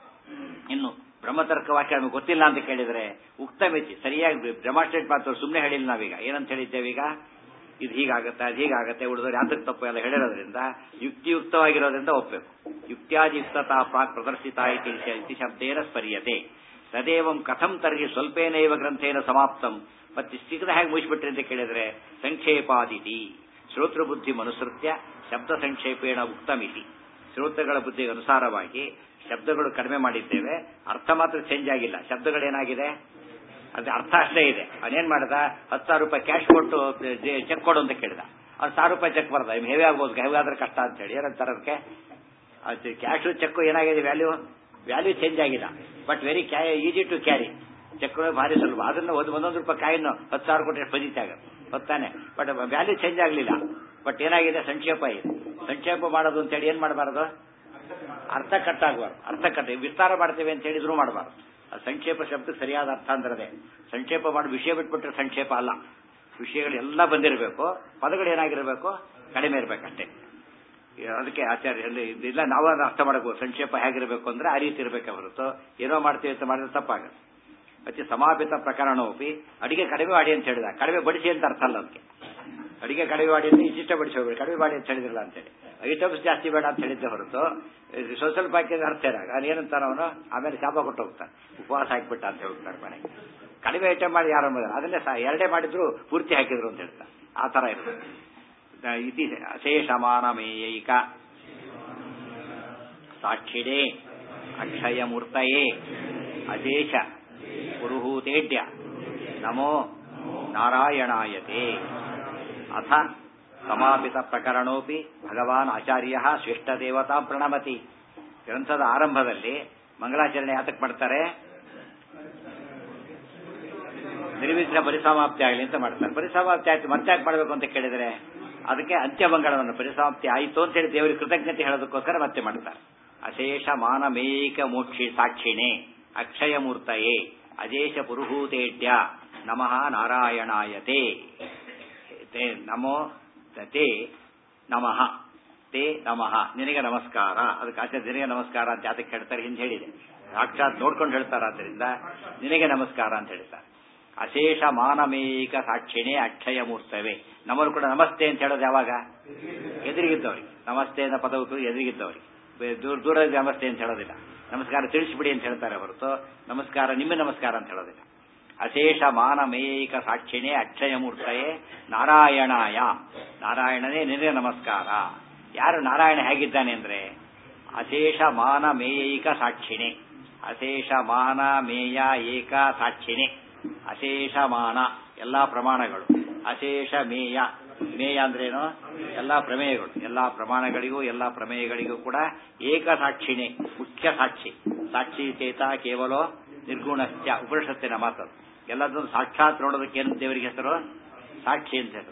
ಇನ್ನು ಬ್ರಹ್ಮತರ್ಕ ವಾಕ್ಯ ನಮಗೆ ಗೊತ್ತಿಲ್ಲ ಅಂತ ಕೇಳಿದ್ರೆ ಉಕ್ತ ಮಿತಿ ಸರಿಯಾಗಿ ಡೆಮಾನ್ಸ್ಟ್ರೇಟ್ ಮಾಡ್ತಾರೆ ಸುಮ್ಮನೆ ಹೇಳಿಲ್ಲ ನಾವೀಗ ಏನಂತ ಹೇಳಿದ್ದೇವೆ ಈಗ ಇದು ಹೀಗಾಗತ್ತೆ ಅದು ಹೀಗಾಗತ್ತೆ ಉಳಿದವ್ರು ಯಾತಕ್ಕೆ ತಪ್ಪು ಎಲ್ಲ ಹೇಳಿರೋದ್ರಿಂದ ಯುಕ್ತಿಯುಕ್ತವಾಗಿರೋದ್ರಿಂದ ಒಪ್ಪಬೇಕು ಯುಕ್ತ್ಯಾದಿಯುಕ್ತತಾ ಪ್ರಾಕ್ ಪ್ರದರ್ಶಿತ ಇತಿ ಶಬ್ದೇನ ಸ್ಮರ್ಯತೆ ತದೇವಂ ಕಥಂ ತರ್ಹಿ ಸ್ವಲ್ಪೇನೈವ ಗ್ರಂಥೇನ ಸಮಾಪ್ತಂ ಮತ್ತೆ ಸಿಗದ ಹೇಗೆ ಮುಗಿಸ್ಬಿಟ್ರಿ ಅಂತ ಕೇಳಿದ್ರೆ ಸಂಕ್ಷೇಪಾದಿತಿ ಶ್ರೋತೃ ಬುದ್ಧಿ ಮನುಸೃತ್ಯ ಶಬ್ದ ಸಂಕ್ಷೇಪೇಣ ಉಕ್ತಮಿತಿ ಶ್ರೋತೃಗಳ ಬುದ್ಧಿಗೆ ಅನುಸಾರವಾಗಿ ಶಬ್ದಗಳು ಕಡಿಮೆ ಮಾಡಿದ್ದೇವೆ ಅರ್ಥ ಮಾತ್ರ ಚೇಂಜ್ ಆಗಿಲ್ಲ ಶಬ್ದಗಳೇನಾಗಿದೆ ಅದು ಅರ್ಥ ಅಷ್ಟೇ ಇದೆ ಅವನೇನ್ ಮಾಡ್ದ ಹತ್ತು ಸಾವಿರ ರೂಪಾಯಿ ಕ್ಯಾಶ್ ಕೊಟ್ಟು ಚೆಕ್ ಕೊಡು ಅಂತ ಕೇಳಿದ ಅವ್ನು ಸಾವಿರ ರೂಪಾಯಿ ಚೆಕ್ ಬರ್ದ ಹೆವಿ ಆಗ್ಬೋದು ಹೆವಿ ಆದ್ರೆ ಕಷ್ಟ ಅಂತ ಹೇಳಿ ಏನಂತಾರೆ ಅದಕ್ಕೆ ಕ್ಯಾಶ್ ಚೆಕ್ ಏನಾಗಿದೆ ವ್ಯಾಲ್ಯೂ ವ್ಯಾಲ್ಯೂ ಚೇಂಜ್ ಆಗಿಲ್ಲ ಬಟ್ ವೆರಿ ಕ್ಯಾ ಈಸಿ ಟು ಕ್ಯಾರಿ ಚೆಕ್ ಭಾರಿ ಸುಲಭ ಅದನ್ನ ಒಂದು ಒಂದೊಂದು ರೂಪಾಯಿ ಕಾಯಿನ್ನು ಹತ್ತು ಸಾವಿರ ಕೊಟ್ಟರೆ ಫಜಿತ್ ಆಗುತ್ತೆ ಗೊತ್ತಾನೆ ಬಟ್ ವ್ಯಾಲ್ಯೂ ಚೇಂಜ್ ಆಗಲಿಲ್ಲ ಬಟ್ ಏನಾಗಿದೆ ಸಂಕ್ಷೇಪ ಇದೆ ಸಂಕ್ಷೇಪ ಮಾಡೋದು ಅಂತೇಳಿ ಏನ್ ಮಾಡಬಾರದು ಅರ್ಥ ಕಟ್ಟಾಗಬಾರ್ದು ಅರ್ಥ ಕಟ್ಟ ವಿಸ್ತಾರ ಮಾಡ್ತೇವೆ ಅಂತ ಹೇಳಿದ್ರು ಮಾಡಬಾರ್ದು ಸಂಕ್ಷೇಪ ಶಬ್ದ ಸರಿಯಾದ ಅರ್ಥ ಅಂದ್ರದೆ ಸಂಕ್ಷೇಪ ಮಾಡಿ ವಿಷಯ ಬಿಟ್ಬಿಟ್ರೆ ಸಂಕ್ಷೇಪ ಅಲ್ಲ ವಿಷಯಗಳೆಲ್ಲ ಬಂದಿರಬೇಕು ಪದಗಳು ಏನಾಗಿರಬೇಕು ಕಡಿಮೆ ಇರಬೇಕಷ್ಟೇ ಅದಕ್ಕೆ ಆಚಾರ್ಯ ಇಲ್ಲ ನಾವು ಅರ್ಥ ಮಾಡಬೇಕು ಸಂಕ್ಷೇಪ ಹೇಗಿರಬೇಕು ಅಂದ್ರೆ ಆ ರೀತಿ ಇರಬೇಕೆ ಹೊರತು ಏನೋ ಮಾಡ್ತೀವಿ ಅಂತ ಮಾಡಿದ್ರೆ ತಪ್ಪಾಗುತ್ತೆ ಮತ್ತೆ ಸಮಾಪಿತ ಪ್ರಕರಣೋಪಿ ಅಡಿಗೆ ಕಡಿಮೆ ಮಾಡಿ ಅಂತ ಹೇಳಿದ ಕಡಿಮೆ ಬಡಿಸಿ ಅಂತ ಅರ್ಥ ಅಲ್ಲ ಅದಕ್ಕೆ ಅಡಿಗೆ ಕಡಿಮೆ ಮಾಡಿ ಅಂತ ಇಷ್ಟಿಷ್ಟ ಬಡಿಸಿ ಹೋಗ್ಬೇಕು ಕಡಿಮೆ ಮಾಡಿ ಅಂತ ಹೇಳಿದ್ರಲ್ಲ ಅಂತೇಳಿ ಐಟಮ್ಸ್ ಜಾಸ್ತಿ ಬೇಡ ಅಂತ ಹೇಳಿದ್ದೆ ಹೊರತು ಸ್ವಲ್ಪ ಸ್ವಲ್ಪ ಹಾಕಿದ್ರೆ ಅರ್ಥ ಇರಾಗ ಅದು ಏನಂತಾನ ಅವನು ಆಮೇಲೆ ಶಾಪ ಕೊಟ್ಟು ಹೋಗ್ತಾನೆ ಉಪವಾಸ ಹಾಕಿಬಿಟ್ಟ ಅಂತ ಹೋಗ್ತಾರೆ ಮನೆಗೆ ಕಡಿಮೆ ಐಟಮ್ ಮಾಡಿ ಯಾರು ಅದನ್ನೇ ಎರಡೇ ಮಾಡಿದ್ರು ಪೂರ್ತಿ ಹಾಕಿದ್ರು ಅಂತ ಹೇಳ್ತಾರೆ ಆ ತರ ಇರುತ್ತೆ ಇತಿ ಅಶೇಷಮಾನಮೇಯೈಕ ಸಾಕ್ಷಿಡೇ ಅಕ್ಷಯ ಮೂರ್ತಯೇ ಅಶೇಷ ಪುರುಹೂತೇಡ್ಯ ನಮೋ ನಾರಾಯಣಾಯತೆ ಅಥ ಸಮಾಪಿತ ಪ್ರಕರಣೋಪಿ ಭಗವಾನ್ ಆಚಾರ್ಯ ಶ್ರೇಷ್ಠ ದೇವತಾ ಪ್ರಣಮತಿ ಗ್ರಂಥದ ಆರಂಭದಲ್ಲಿ ಮಂಗಳಾಚರಣೆ ಯಾತಕ್ ಮಾಡ್ತಾರೆ ನಿರ್ವಿಘ್ನ ಪರಿಸಮಾಪ್ತಿ ಆಗಲಿ ಅಂತ ಮಾಡ್ತಾರೆ ಪರಿಸಮಾಪ್ತಿ ಆಯ್ತು ಮತ್ತೆ ಯಾಕೆ ಮಾಡಬೇಕು ಅಂತ ಕೇಳಿದರೆ ಅದಕ್ಕೆ ಅಂತ್ಯಮಂಗಳವನ್ನು ಪರಿಸಮಾಪ್ತಿ ಆಯಿತು ಅಂತ ಹೇಳಿ ದೇವರಿಗೆ ಕೃತಜ್ಞತೆ ಹೇಳೋದಕ್ಕೋಸ್ಕರ ಮತ್ತೆ ಮಾಡ್ತಾರೆ ಅಶೇಷ ಮಾನಮೇಕ ಮೋಕ್ಷಿ ಸಾಕ್ಷಿಣೆ ಅಕ್ಷಯ ಮೂರ್ತಯೇ ಅಜೇಷ ಪುರುಹೂತೇಡ್ಯ ನಮಃ ನಾರಾಯಣಾಯತೆ ತೇ ನಮೋ ತೇ ನಮಃ ತೇ ನಮಃ ನಿನಗೆ ನಮಸ್ಕಾರ ಅದಕ್ಕೆ ಆಚಾರ್ಯ ನಿನಗೆ ನಮಸ್ಕಾರ ಅಂತ ಯಾತಕ್ಕೆ ಹೇಳ್ತಾರೆ ಹಿಂದೆ ಹೇಳಿದೆ ಸಾಕ್ಷಾತ್ ನೋಡ್ಕೊಂಡು ಹೇಳ್ತಾರೆ ಆದ್ದರಿಂದ ನಿನಗೆ ನಮಸ್ಕಾರ ಅಂತ ಹೇಳ್ತಾರೆ ಅಶೇಷ ಮಾನಮೇಕ ಸಾಕ್ಷಿಣೆ ಅಕ್ಷಯ ಮೂರ್ತವೆ ನಮ್ಮನ್ನು ಕೂಡ ನಮಸ್ತೆ ಅಂತ ಹೇಳೋದು ಯಾವಾಗ ಎದುರಿಗಿದ್ದವ್ರಿಗೆ ನಮಸ್ತೆ ಅನ್ನೋ ಪದವು ಎದುರಿಗಿದ್ದವ್ರಿಗೆ ದೂರ ದೂರ ನಮಸ್ತೆ ಅಂತ ಹೇಳೋದಿಲ್ಲ ನಮಸ್ಕಾರ ತಿಳಿಸ್ಬಿಡಿ ಅಂತ ಹೇಳ್ತಾರೆ ಹೊರತು ನಮಸ್ಕಾರ ನಿಮ್ಮ ನಮಸ್ಕಾರ ಅಂತ ಹೇಳೋದಿಲ್ಲ ಅಶೇಷ ಮಾನಮೇಕ ಸಾಕ್ಷಿಣೆ ಅಕ್ಷಯ ಮೂರ್ತಯೇ ನಾರಾಯಣಾಯ ನಾರಾಯಣನೇ ನಿನಗೆ ನಮಸ್ಕಾರ ಯಾರು ನಾರಾಯಣ ಹೇಗಿದ್ದಾನೆ ಅಂದ್ರೆ ಅಶೇಷ ಮಾನ ಮೇಯೈಕ ಸಾಕ್ಷಿಣೆ ಅಶೇಷ ಮಾನ ಮೇಯ ಏಕ ಸಾಕ್ಷಿಣೆ ಅಶೇಷಮಾನ ಎಲ್ಲಾ ಪ್ರಮಾಣಗಳು ಅಶೇಷ ಮೇಯ ಮೇಯ ಅಂದ್ರೇನು ಎಲ್ಲಾ ಪ್ರಮೇಯಗಳು ಎಲ್ಲಾ ಪ್ರಮಾಣಗಳಿಗೂ ಎಲ್ಲಾ ಪ್ರಮೇಯಗಳಿಗೂ ಕೂಡ ಏಕ ಸಾಕ್ಷಿಣೆ ಮುಖ್ಯ ಸಾಕ್ಷಿ ಸಾಕ್ಷಿ ಚೇತ ಕೇವಲ ನಿರ್ಗುಣಸ್ಯ ಉಪನಿಷತ್ತಿನ ಮಾತದು ಎಲ್ಲದನ್ನು ಸಾಕ್ಷಾತ್ ನೋಡೋದಕ್ಕೆ ಏನು ದೇವರಿಗೆ ಹೆಸರು ಸಾಕ್ಷಿ ಅಂತ ಹೆಸರು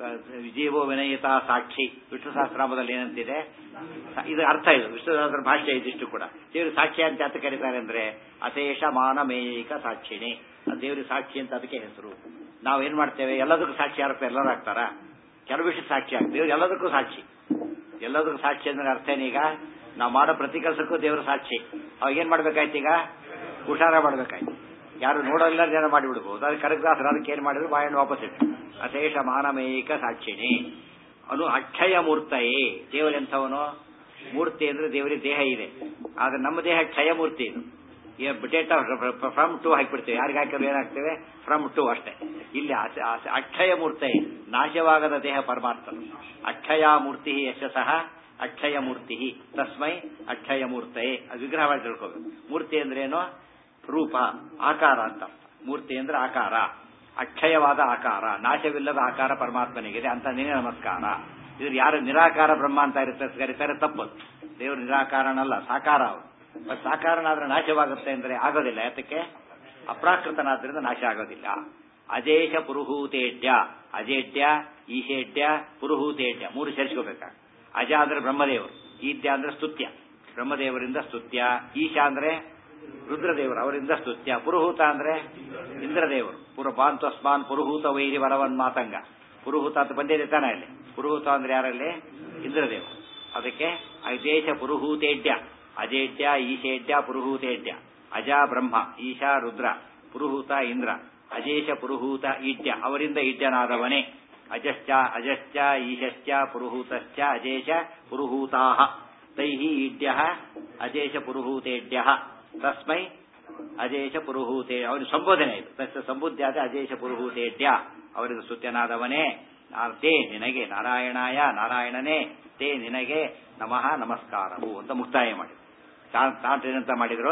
ಜೀವೋ ವಿನಯಿತ ಸಾಕ್ಷಿ ವಿಷ್ಣು ಸಹಸ್ರಾಮದಲ್ಲಿ ಏನಂತಿದೆ ಇದು ಅರ್ಥ ಇದು ವಿಷ್ಣು ಸಹಸ್ರ ಭಾಷೆ ಇದಿಷ್ಟು ಕೂಡ ದೇವರು ಸಾಕ್ಷಿ ಅಂತ ಅಂತ ಕರೀತಾರೆ ಅಂದ್ರೆ ಅಶೇಷ ಮಾನಮೇಯಿಕ ಸಾಕ್ಷಿಣಿ ದೇವರಿಗೆ ಸಾಕ್ಷಿ ಅಂತ ಅದಕ್ಕೆ ಹೆಸರು ನಾವು ಏನ್ ಮಾಡ್ತೇವೆ ಎಲ್ಲದಕ್ಕೂ ಸಾಕ್ಷಿ ಯಾರಪ್ಪ ಎಲ್ಲರೂ ಆಗ್ತಾರ ಕೆಲವು ವಿಷಯ ಸಾಕ್ಷಿ ಆಗ್ತದೆ ದೇವ್ರು ಎಲ್ಲದಕ್ಕೂ ಸಾಕ್ಷಿ ಎಲ್ಲದಕ್ಕೂ ಸಾಕ್ಷಿ ಅಂದ್ರೆ ಅರ್ಥ ಏನೀಗ ನಾವು ಮಾಡೋ ಪ್ರತಿ ಕೆಲಸಕ್ಕೂ ದೇವರು ಸಾಕ್ಷಿ ಅವಾಗ ಏನ್ ಮಾಡ್ಬೇಕಾಯ್ತು ಈಗ ಹುಷಾರ ಮಾಡ್ಬೇಕಾಯ್ತು ಯಾರು ನೋಡೋಲ್ಲ ಜನ ಮಾಡಿಬಿಡ್ಬೋದು ಅದಕ್ಕೆ ಕನಕದಾಸರು ಅದಕ್ಕೆ ಏನ್ ಮಾಡಿದ್ರು ಬಾಯಣ್ಣ ವಾಪಸ್ ಇಟ್ಟು ಅಶೇಷ ಮಾನಮೇಕ ಸಾಕ್ಷಿಣಿ ಅದು ಅಕ್ಷಯ ಮೂರ್ತಯೇ ದೇವರೆಂಥವನು ಮೂರ್ತಿ ಅಂದ್ರೆ ದೇವರಿಗೆ ದೇಹ ಇದೆ ಆದ್ರೆ ನಮ್ಮ ದೇಹ ಕ್ಷಯ ಮೂರ್ತಿ ಇದು ಈಗ ಬಿಟೇಟ ಫ್ರಮ್ ಟು ಹಾಕಿಬಿಡ್ತೇವೆ ಯಾರಿಗೆ ಹಾಕಿದ್ರು ಏನಾಗ್ತೇವೆ ಫ್ರಮ್ ಟು ಅಷ್ಟೇ ಇಲ್ಲಿ ಅಕ್ಷಯ ಮೂರ್ತಿ ನಾಶವಾಗದ ದೇಹ ಪರಮಾತ್ಮನು ಅಕ್ಷಯ ಮೂರ್ತಿ ಯಶಸಃ ಅಕ್ಷಯ ಮೂರ್ತಿ ತಸ್ಮೈ ಅಕ್ಷಯ ಮೂರ್ತಯೇ ಅದು ವಿಗ್ರಹ ಮಾಡಿ ತಿಳ್ಕೋಬೇಕು ಮೂರ್ತಿ ಅಂದ್ರೆ ಏನು ರೂಪ ಆಕಾರ ಅಂತ ಮೂರ್ತಿ ಅಂದ್ರೆ ಆಕಾರ ಅಕ್ಷಯವಾದ ಆಕಾರ ನಾಶವಿಲ್ಲದ ಆಕಾರ ಪರಮಾತ್ಮನಿಗಿದೆ ಅಂತ ನಿನ್ನೆ ನಮಸ್ಕಾರ ಇದ್ರ ಯಾರು ನಿರಾಕಾರ ಬ್ರಹ್ಮ ಅಂತ ಇರುತ್ತೆ ಕರೀತಾರೆ ತಪ್ಪದು ದೇವರು ನಿರಾಕಾರನಲ್ಲ ಸಾಕಾರ ಅವರು ಬಟ್ ಸಾಕಾರನಾದ್ರೆ ನಾಶವಾಗುತ್ತೆ ಅಂದ್ರೆ ಆಗೋದಿಲ್ಲ ಯಾತಕ್ಕೆ ಅಪ್ರಾಕೃತನಾದ್ರಿಂದ ನಾಶ ಆಗೋದಿಲ್ಲ ಅಜೇಷ ಪುರುಹೂತೇಡ್ಯ ಅಜೇಡ್ಯ ಈಶೇಡ್ಯ ಪುರುಹೂತೇಡ್ಯ ಮೂರು ಸೇರಿಸ್ಕೋಬೇಕ ಅಜ ಅಂದ್ರೆ ಬ್ರಹ್ಮದೇವರು ಈದ್ಯ ಅಂದ್ರೆ ಸ್ತುತ್ಯ ಬ್ರಹ್ಮದೇವರಿಂದ ಸ್ತುತ್ಯ ಈಶ ಅಂದ್ರೆ ರುದ್ರದೇವರು ಅವರಿಂದ ಸ್ತುತ್ಯ ಪುರುಹೂತ ಅಂದ್ರೆ ಇಂದ್ರದೇವರು ಪುರ ಬಾಂತಸ್ಮಾನ್ ಪುರುಹೂತ ವೈರಿ ವರವನ್ ಮಾತಂಗ ಪುರುಹೂತ ಅಂತ ಬಂದಿದೆ ತಾನೆ ಅಲ್ಲಿ ಪುರುಹೂತ ಅಂದ್ರೆ ಯಾರಲ್ಲಿ ಇಂದ್ರದೇವರು ಅದಕ್ಕೆ ಅಜೇಷ ಪುರುಹೂತೇಡ್ಯ ಅಜೇಡ್ಯ ಈಶೇಡ್ಯ ಪುರುಹೂತೇಡ್ಯ ಅಜ ಬ್ರಹ್ಮ ಈಶಾ ರುದ್ರ ಪುರುಹೂತ ಇಂದ್ರ ಅಜೇಷ ಪುರುಹೂತ ಈಡ್ಯ ಅವರಿಂದ ಈಡ್ಯನಾದವನೇ ಅಜಶ್ಚ ಅಜಶ್ಚ ಈಶಶ್ಚ ಪುರುಹೂತಶ್ಚ ಅಜೇಷ ಪುರುಹೂತಾ ತೈ ಈಡ್ಯ ಅಜೇಷ ಪುರುಹೂತೇಡ್ಯ ತಸ್ಮೈ ಅಜೇಷ ಪುರುಹೂತೇ ಅವನ ಸಂಬೋಧನೆ ಇದು ತಸ್ಯ ಸಂಬುದ್ಧಾದ ಅಜೇಷ ಪುರುಹೂತೇಡ್ಯ ಅವರಿಂದ ಸ್ತುತ್ಯನಾದವನೇ ತೇ ನಿನಗೆ ನಾರಾಯಣಾಯ ನಾರಾಯಣನೇ ತೇ ನಿನಗೆ ನಮಃ ನಮಸ್ಕಾರವು ಅಂತ ಮುಕ್ತಾಯ ಮಾಡಿ ತಾಂಟ್ರೇನಂತ ಮಾಡಿದ್ರು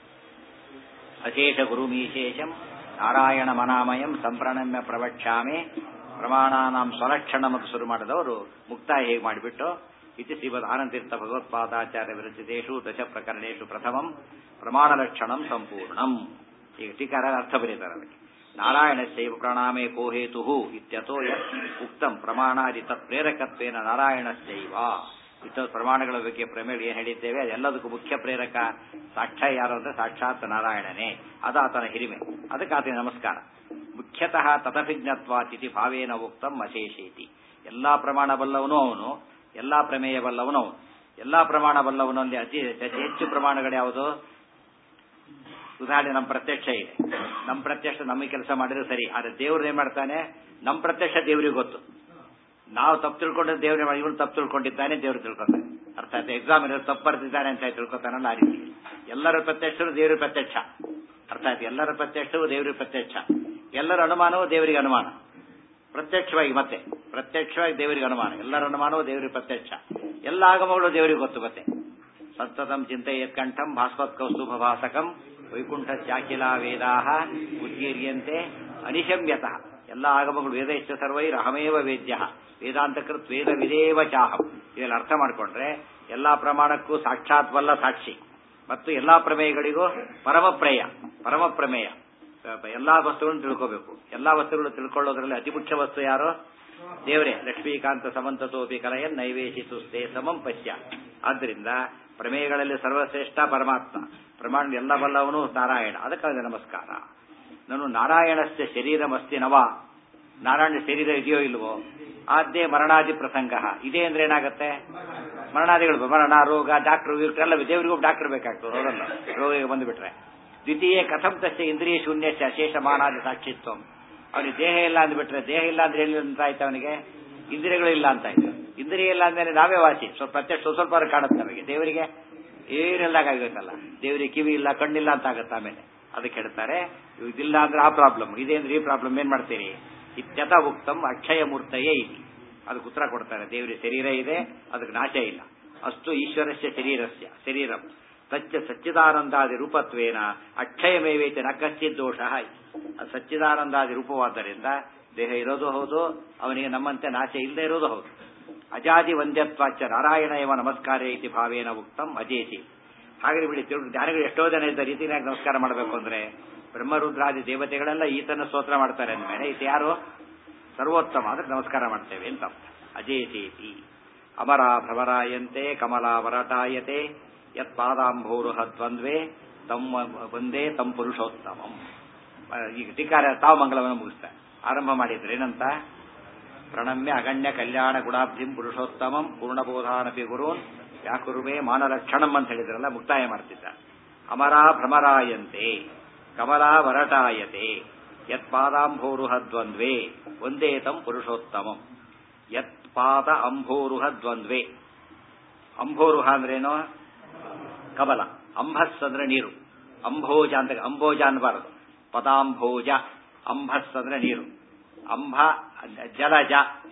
ಅಶೇಷ ಗುರುಮೀಶೇಷಂ ನಾರಾಯಣ ಮನಾಮಯಂ ಸಂಪ್ರಣಮ್ಯ ಪ್ರವಕ್ಷ್ಯಾಮೆ ಪ್ರಮಾಣಾನಾಂ ಸ್ವಲಕ್ಷಣ ಮತ್ತು ಶುರು ಮಾಡಿದವರು ಮುಕ್ತಾಯ ಹೇಗೆ ಮಾಡಿಬಿಟ್ಟು ಇತಿ ಶ್ರೀಮದ್ ಆನಂತೀರ್ಥ ಭಗವತ್ಪಾದಾಚಾರ್ಯ ವಿರಚಿತೇಷು ದಶ ಪ್ರಕರಣೇಶು ಪ್ರಥಮಂ ಪ್ರಮಾಣ ಲಕ್ಷಣಂ ಸಂಪೂರ್ಣಂ ಈಗ ಟೀಕಾರ ಅರ್ಥ ಬರೀತಾರೆ ಅದಕ್ಕೆ ನಾರಾಯಣಸ್ಯೈವ ಪ್ರಣಾಮೇ ಕೋ ಹೇತು ಇತ್ಯಥೋ ಯತ್ ಉಕ್ತಂ ಪ್ರಮಾಣಾದಿ ತತ್ ಪ್ರೇರಕತ್ವೇನ ನಾರಾಯಣಸ್ಯೈವ ಇತ್ತ ಪ್ರಮಾಣಗಳ ಬಗ್ಗೆ ಪ್ರಮೇಯ ಏನ್ ಹೇಳಿದ್ದೇವೆ ಅದೆಲ್ಲದಕ್ಕೂ ಮುಖ್ಯ ಪ್ರೇರಕ ಸಾಕ್ಷಾ ಯಾರು ಅಂದ್ರೆ ಸಾಕ್ಷಾತ್ ನಾರಾಯಣನೇ ಅದು ಆತನ ಹಿರಿಮೆ ಅದಕ್ಕೆ ಆತನ ನಮಸ್ಕಾರ ಮುಖ್ಯತಃ ತದಭಿಜ್ಞತ್ವಾತಿಥಿ ಭಾವೇನ ಉಕ್ತಂ ಅಶೇಷೇತಿ ಎಲ್ಲಾ ಪ್ರಮಾಣ ಬಲ್ಲವನು ಅವನು ಎಲ್ಲಾ ಪ್ರಮೇಯ ಬಲ್ಲವನು ಅವನು ಎಲ್ಲಾ ಪ್ರಮಾಣ ಬಲ್ಲವನು ಅಂದ್ರೆ ಅತಿ ಅತಿ ಹೆಚ್ಚು ಪ್ರಮಾಣಗಳು ಯಾವುದು ಉದಾಹರಣೆ ನಮ್ಮ ಪ್ರತ್ಯಕ್ಷ ಇದೆ ನಮ್ಮ ಪ್ರತ್ಯಕ್ಷ ನಮಗೆ ಕೆಲಸ ಮಾಡಿದ್ರೆ ಸರಿ ಆದ್ರೆ ದೇವ್ರು ಏನ್ ಮಾಡ್ತಾನೆ ನಮ್ಮ ಪ್ರತ್ಯಕ್ಷ ದೇವ್ರಿಗೆ ಗೊತ್ತು ನಾವು ತಪ್ಪು ತಿಳ್ಕೊಂಡ್ರೆ ದೇವ್ರೆ ಮಾಡಿ ಇವನು ತಪ್ಪು ತಿಳ್ಕೊಂಡಿದ್ದಾನೆ ದೇವ್ರು ತಿಳ್ಕೊತಾನೆ ಅರ್ಥ ಆಯ್ತು ಎಕ್ಸಾಮ್ ಇರೋದು ತಪ್ಪು ಬರ್ತಿದ್ದಾನೆ ಅಂತ ತಿಳ್ಕೊತಾನಲ್ಲ ಆ ರೀತಿ ಎಲ್ಲರ ಪ್ರತ್ಯಕ್ಷರು ದೇವ್ರ ಪ್ರತ್ಯಕ್ಷ ಅರ್ಥ ಆಯ್ತು ಎಲ್ಲರ ಪ್ರತ್ಯಕ್ಷವು ದೇವ್ರ ಪ್ರತ್ಯಕ್ಷ ಎಲ್ಲರ ಅನುಮಾನವು ದೇವರಿಗೆ ಅನುಮಾನ ಪ್ರತ್ಯಕ್ಷವಾಗಿ ಮತ್ತೆ ಪ್ರತ್ಯಕ್ಷವಾಗಿ ದೇವರಿಗೆ ಅನುಮಾನ ಎಲ್ಲರ ಅನುಮಾನವು ದೇವರಿಗೆ ಪ್ರತ್ಯಕ್ಷ ಎಲ್ಲ ಆಗಮಗಳು ದೇವರಿಗೆ ಗೊತ್ತು ಮತ್ತೆ ಸತ್ತತಂ ಚಿಂತೆಯತ್ಕಂಠಂ ಭಾಸ್ವತ್ ಕೌಸ್ತುಭ ಭಾಸಕಂ ವೈಕುಂಠ ಚಾಕಿಲ ವೇದಾಹ ಉದ್ಗೀರ್ಯಂತೆ ಅನಿಶಮ್ಯತಃ ಎಲ್ಲ ಆಗಮಗಳು ವೇದ ಇಷ್ಟ ಸರ್ವೈರ್ ಅಹಮೇವ ವೇದ್ಯ ವೇದಾಂತಕೃತ್ ವೇದ ವಿದೇವ ಚಾಹಂ ಇದೆಲ್ಲ ಅರ್ಥ ಮಾಡಿಕೊಂಡ್ರೆ ಎಲ್ಲಾ ಪ್ರಮಾಣಕ್ಕೂ ಸಾಕ್ಷಾತ್ವಲ್ಲ ಸಾಕ್ಷಿ ಮತ್ತು ಎಲ್ಲಾ ಪ್ರಮೇಯಗಳಿಗೂ ಪರಮಪ್ರೇಯ ಪರಮ ಪ್ರಮೇಯ ಎಲ್ಲಾ ವಸ್ತುಗಳನ್ನು ತಿಳ್ಕೋಬೇಕು ಎಲ್ಲಾ ವಸ್ತುಗಳು ತಿಳ್ಕೊಳ್ಳೋದ್ರಲ್ಲಿ ಅತಿ ಮುಖ್ಯ ವಸ್ತು ಯಾರು ದೇವರೇ ಲಕ್ಷ್ಮೀಕಾಂತ ಸಮಂತತೋಪಿ ಕಲಯನ್ ನೈವೇಶಿಸು ಸ್ಥೇ ಸಮಂ ಪಶ್ಯ ಆದ್ರಿಂದ ಪ್ರಮೇಯಗಳಲ್ಲಿ ಸರ್ವಶ್ರೇಷ್ಠ ಪರಮಾತ್ಮ ಪ್ರಮಾಣ ಎಲ್ಲ ಬಲ್ಲವನು ನಾರಾಯಣ ಅದಕ್ಕಾಗಿ ನಮಸ್ಕಾರ ನಾನು ನಾರಾಯಣಸ್ಯ ಶರೀರಮಸ್ತಿ ನವ ನಾರಾಯಣ ಶರೀರ ಇದೆಯೋ ಇಲ್ವೋ ಆದ್ಯ ಮರಣಾದಿ ಪ್ರಸಂಗ ಇದೇ ಅಂದ್ರೆ ಏನಾಗುತ್ತೆ ಮರಣಾದಿಗಳು ಮರಣ ರೋಗ ಡಾಕ್ಟರ್ ಎಲ್ಲ ದೇವರಿಗೂ ಡಾಕ್ಟರ್ ಬೇಕಾಗ್ತದೆ ಹೌದಲ್ಲ ರೋಗಿಗೆ ಬಂದುಬಿಟ್ರೆ ದ್ವಿತೀಯ ಕಥಂ ತಸ್ಯ ಇಂದ್ರಿಯ ಶೂನ್ಯಸ್ಯ ಅಶೇಷ ಮಾನಾದಿ ಸಾಕ್ಷಿತ್ವ ಅವನಿಗೆ ದೇಹ ಇಲ್ಲ ಅಂದ್ಬಿಟ್ರೆ ದೇಹ ಇಲ್ಲ ಅಂದ್ರೆ ಎಲ್ಲಿ ಅಂತ ಆಯ್ತು ಅವನಿಗೆ ಇಂದ್ರಿಯಗಳು ಇಲ್ಲ ಅಂತ ಆಯ್ತು ಇಂದ್ರಿಯ ಇಲ್ಲ ಅಂದ್ಮೇಲೆ ನಾವೇ ವಾಸಿ ಸ್ವಲ್ಪ ಪ್ರತ್ಯಕ್ಷ ಸ್ವಲ್ಪ ಸ್ವಲ್ಪ ಕಾಣುತ್ತೆ ನಮಗೆ ದೇವರಿಗೆ ಏನೆಲ್ಲಾಗತ್ತಲ್ಲ ದೇವರಿಗೆ ಕಿವಿ ಇಲ್ಲ ಕಣ್ಣಿಲ್ಲ ಅಂತ ಆಗುತ್ತೆ ಆಮೇಲೆ ಅದಕ್ಕೆ ಹೇಳ್ತಾರೆ ಇದಿಲ್ಲ ಅಂದ್ರೆ ಆ ಪ್ರಾಬ್ಲಮ್ ಇದೆ ಅಂದ್ರೆ ಈ ಪ್ರಾಬ್ಲಮ್ ಏನ್ ಮಾಡ್ತೀರಿ ಇತ್ಯತ ಉಕ್ತಂ ಅಕ್ಷಯ ಮೂರ್ತಯೇ ಇದೆ ಅದಕ್ಕೆ ಉತ್ತರ ಕೊಡ್ತಾರೆ ದೇವರಿಗೆ ಶರೀರ ಇದೆ ಅದಕ್ಕೆ ನಾಶ ಇಲ್ಲ ಅಷ್ಟು ಈಶ್ವರಸ್ಯ ಶರೀರಸ್ಯ ಶರೀರಂ ತಚ್ಚ ಸಚ್ಚಿದಾನಂದಾದಿ ರೂಪತ್ವೇನ ಅಕ್ಷಯಮೇವೇತಿ ನ ಕಶ್ಚಿತ್ ದೋಷ ಅದು ಸಚ್ಚಿದಾನಂದಾದಿ ರೂಪವಾದ್ದರಿಂದ ದೇಹ ಇರೋದು ಹೌದು ಅವನಿಗೆ ನಮ್ಮಂತೆ ನಾಚೆ ಇಲ್ಲದೆ ಇರೋದು ಹೌದು ಅಜಾದಿ ವಂದ್ಯತ್ವಾಚ ನಾರಾಯಣ ಇವ ನಮಸ್ಕಾರ ಇತಿ ಭಾವೇನ ಉಕ್ತಂ ಅಜೇತಿ ಹಾಗೆ ಬಿಡಿ ತಿಳ್ಕೊಂಡು ಜ್ಞಾನಿಗಳು ಎಷ್ಟೋ ಜನ ಇದ್ದ ರೀತಿಯಾಗಿ ನಮಸ್ಕಾರ ಮಾಡಬೇಕು ಅಂದ್ರೆ ಬ್ರಹ್ಮರುದ್ರಾದಿ ದೇವತೆಗಳೆಲ್ಲ ಈತನ ಸ್ತೋತ್ರ ಮಾಡ್ತಾರೆ ಅಂದಮೇಲೆ ಈತ ಯಾರು ಸರ್ವೋತ್ತಮ ಅಂದ್ರೆ ನಮಸ್ಕಾರ ಮಾಡ್ತೇವೆ ಅಂತ ಅಜೇತೇತಿ ಅಮರ ಭ್ರಮರಾಯಂತೆ ಕಮಲಾ ವರಟಾಯತೆ ಯತ್ ಪಾದಾಂಭೋರುಹ ದ್ವಂದ್ವೇ ತಮ್ಮ ಒಂದೇ ತಮ್ಮ ಪುರುಷೋತ್ತಮಂ ಈಗ ಟೀಕಾರ ತಾವು ಮಂಗಲವನ್ನು ಮುಗಿಸ್ತಾರೆ ಆರಂಭ ಮಾಡಿದ್ರೆ ಏನಂತ ಪ್ರಣಮ್ಯ ಅಗಣ್ಯ ಕಲ್ಯಾಣ ಗುಣಾಬ್ಧಿಂ ಪುರುಷೋತ್ತಮಂ ಪೂರ್ಣಬೋಧಾನಪಿ ಗುರುನ್ ವ್ಯಾಕುರುವೆ ಮಾನಲಕ್ಷಣಂ ಅಂತ ಹೇಳಿದ್ರಲ್ಲ ಮುಕ್ತಾಯ ಮಾಡ್ತಿದ್ದ ಅಮರಾ ಭ್ರಮರಾಯಂತೆ ಕಮಲಾ ವರಟಾಯತೆ ಯತ್ ಪಾದಾಂಭೋರುಹ ದ್ವಂದ್ವೇ ಒಂದೇ ತಂ ಪುರುಷೋತ್ತಮಂ ಯತ್ ಪಾದ ಅಂಭೋರುಹ ದ್ವಂದ್ವೇ ಅಂಭೋರುಹ ಅಂದ್ರೇನು ಕಮಲ ಅಂಭಸ್ ಅಂದ್ರೆ ನೀರು ಅಂಭೋಜ ಅಂತ ಅಂಬೋಜ ಅನ್ಬಾರದು ಪದಾಂಭೋಜ ಅಂಭಸ್ ಅಂದ್ರೆ ನೀರು ಅಂಬ ಜಲಜ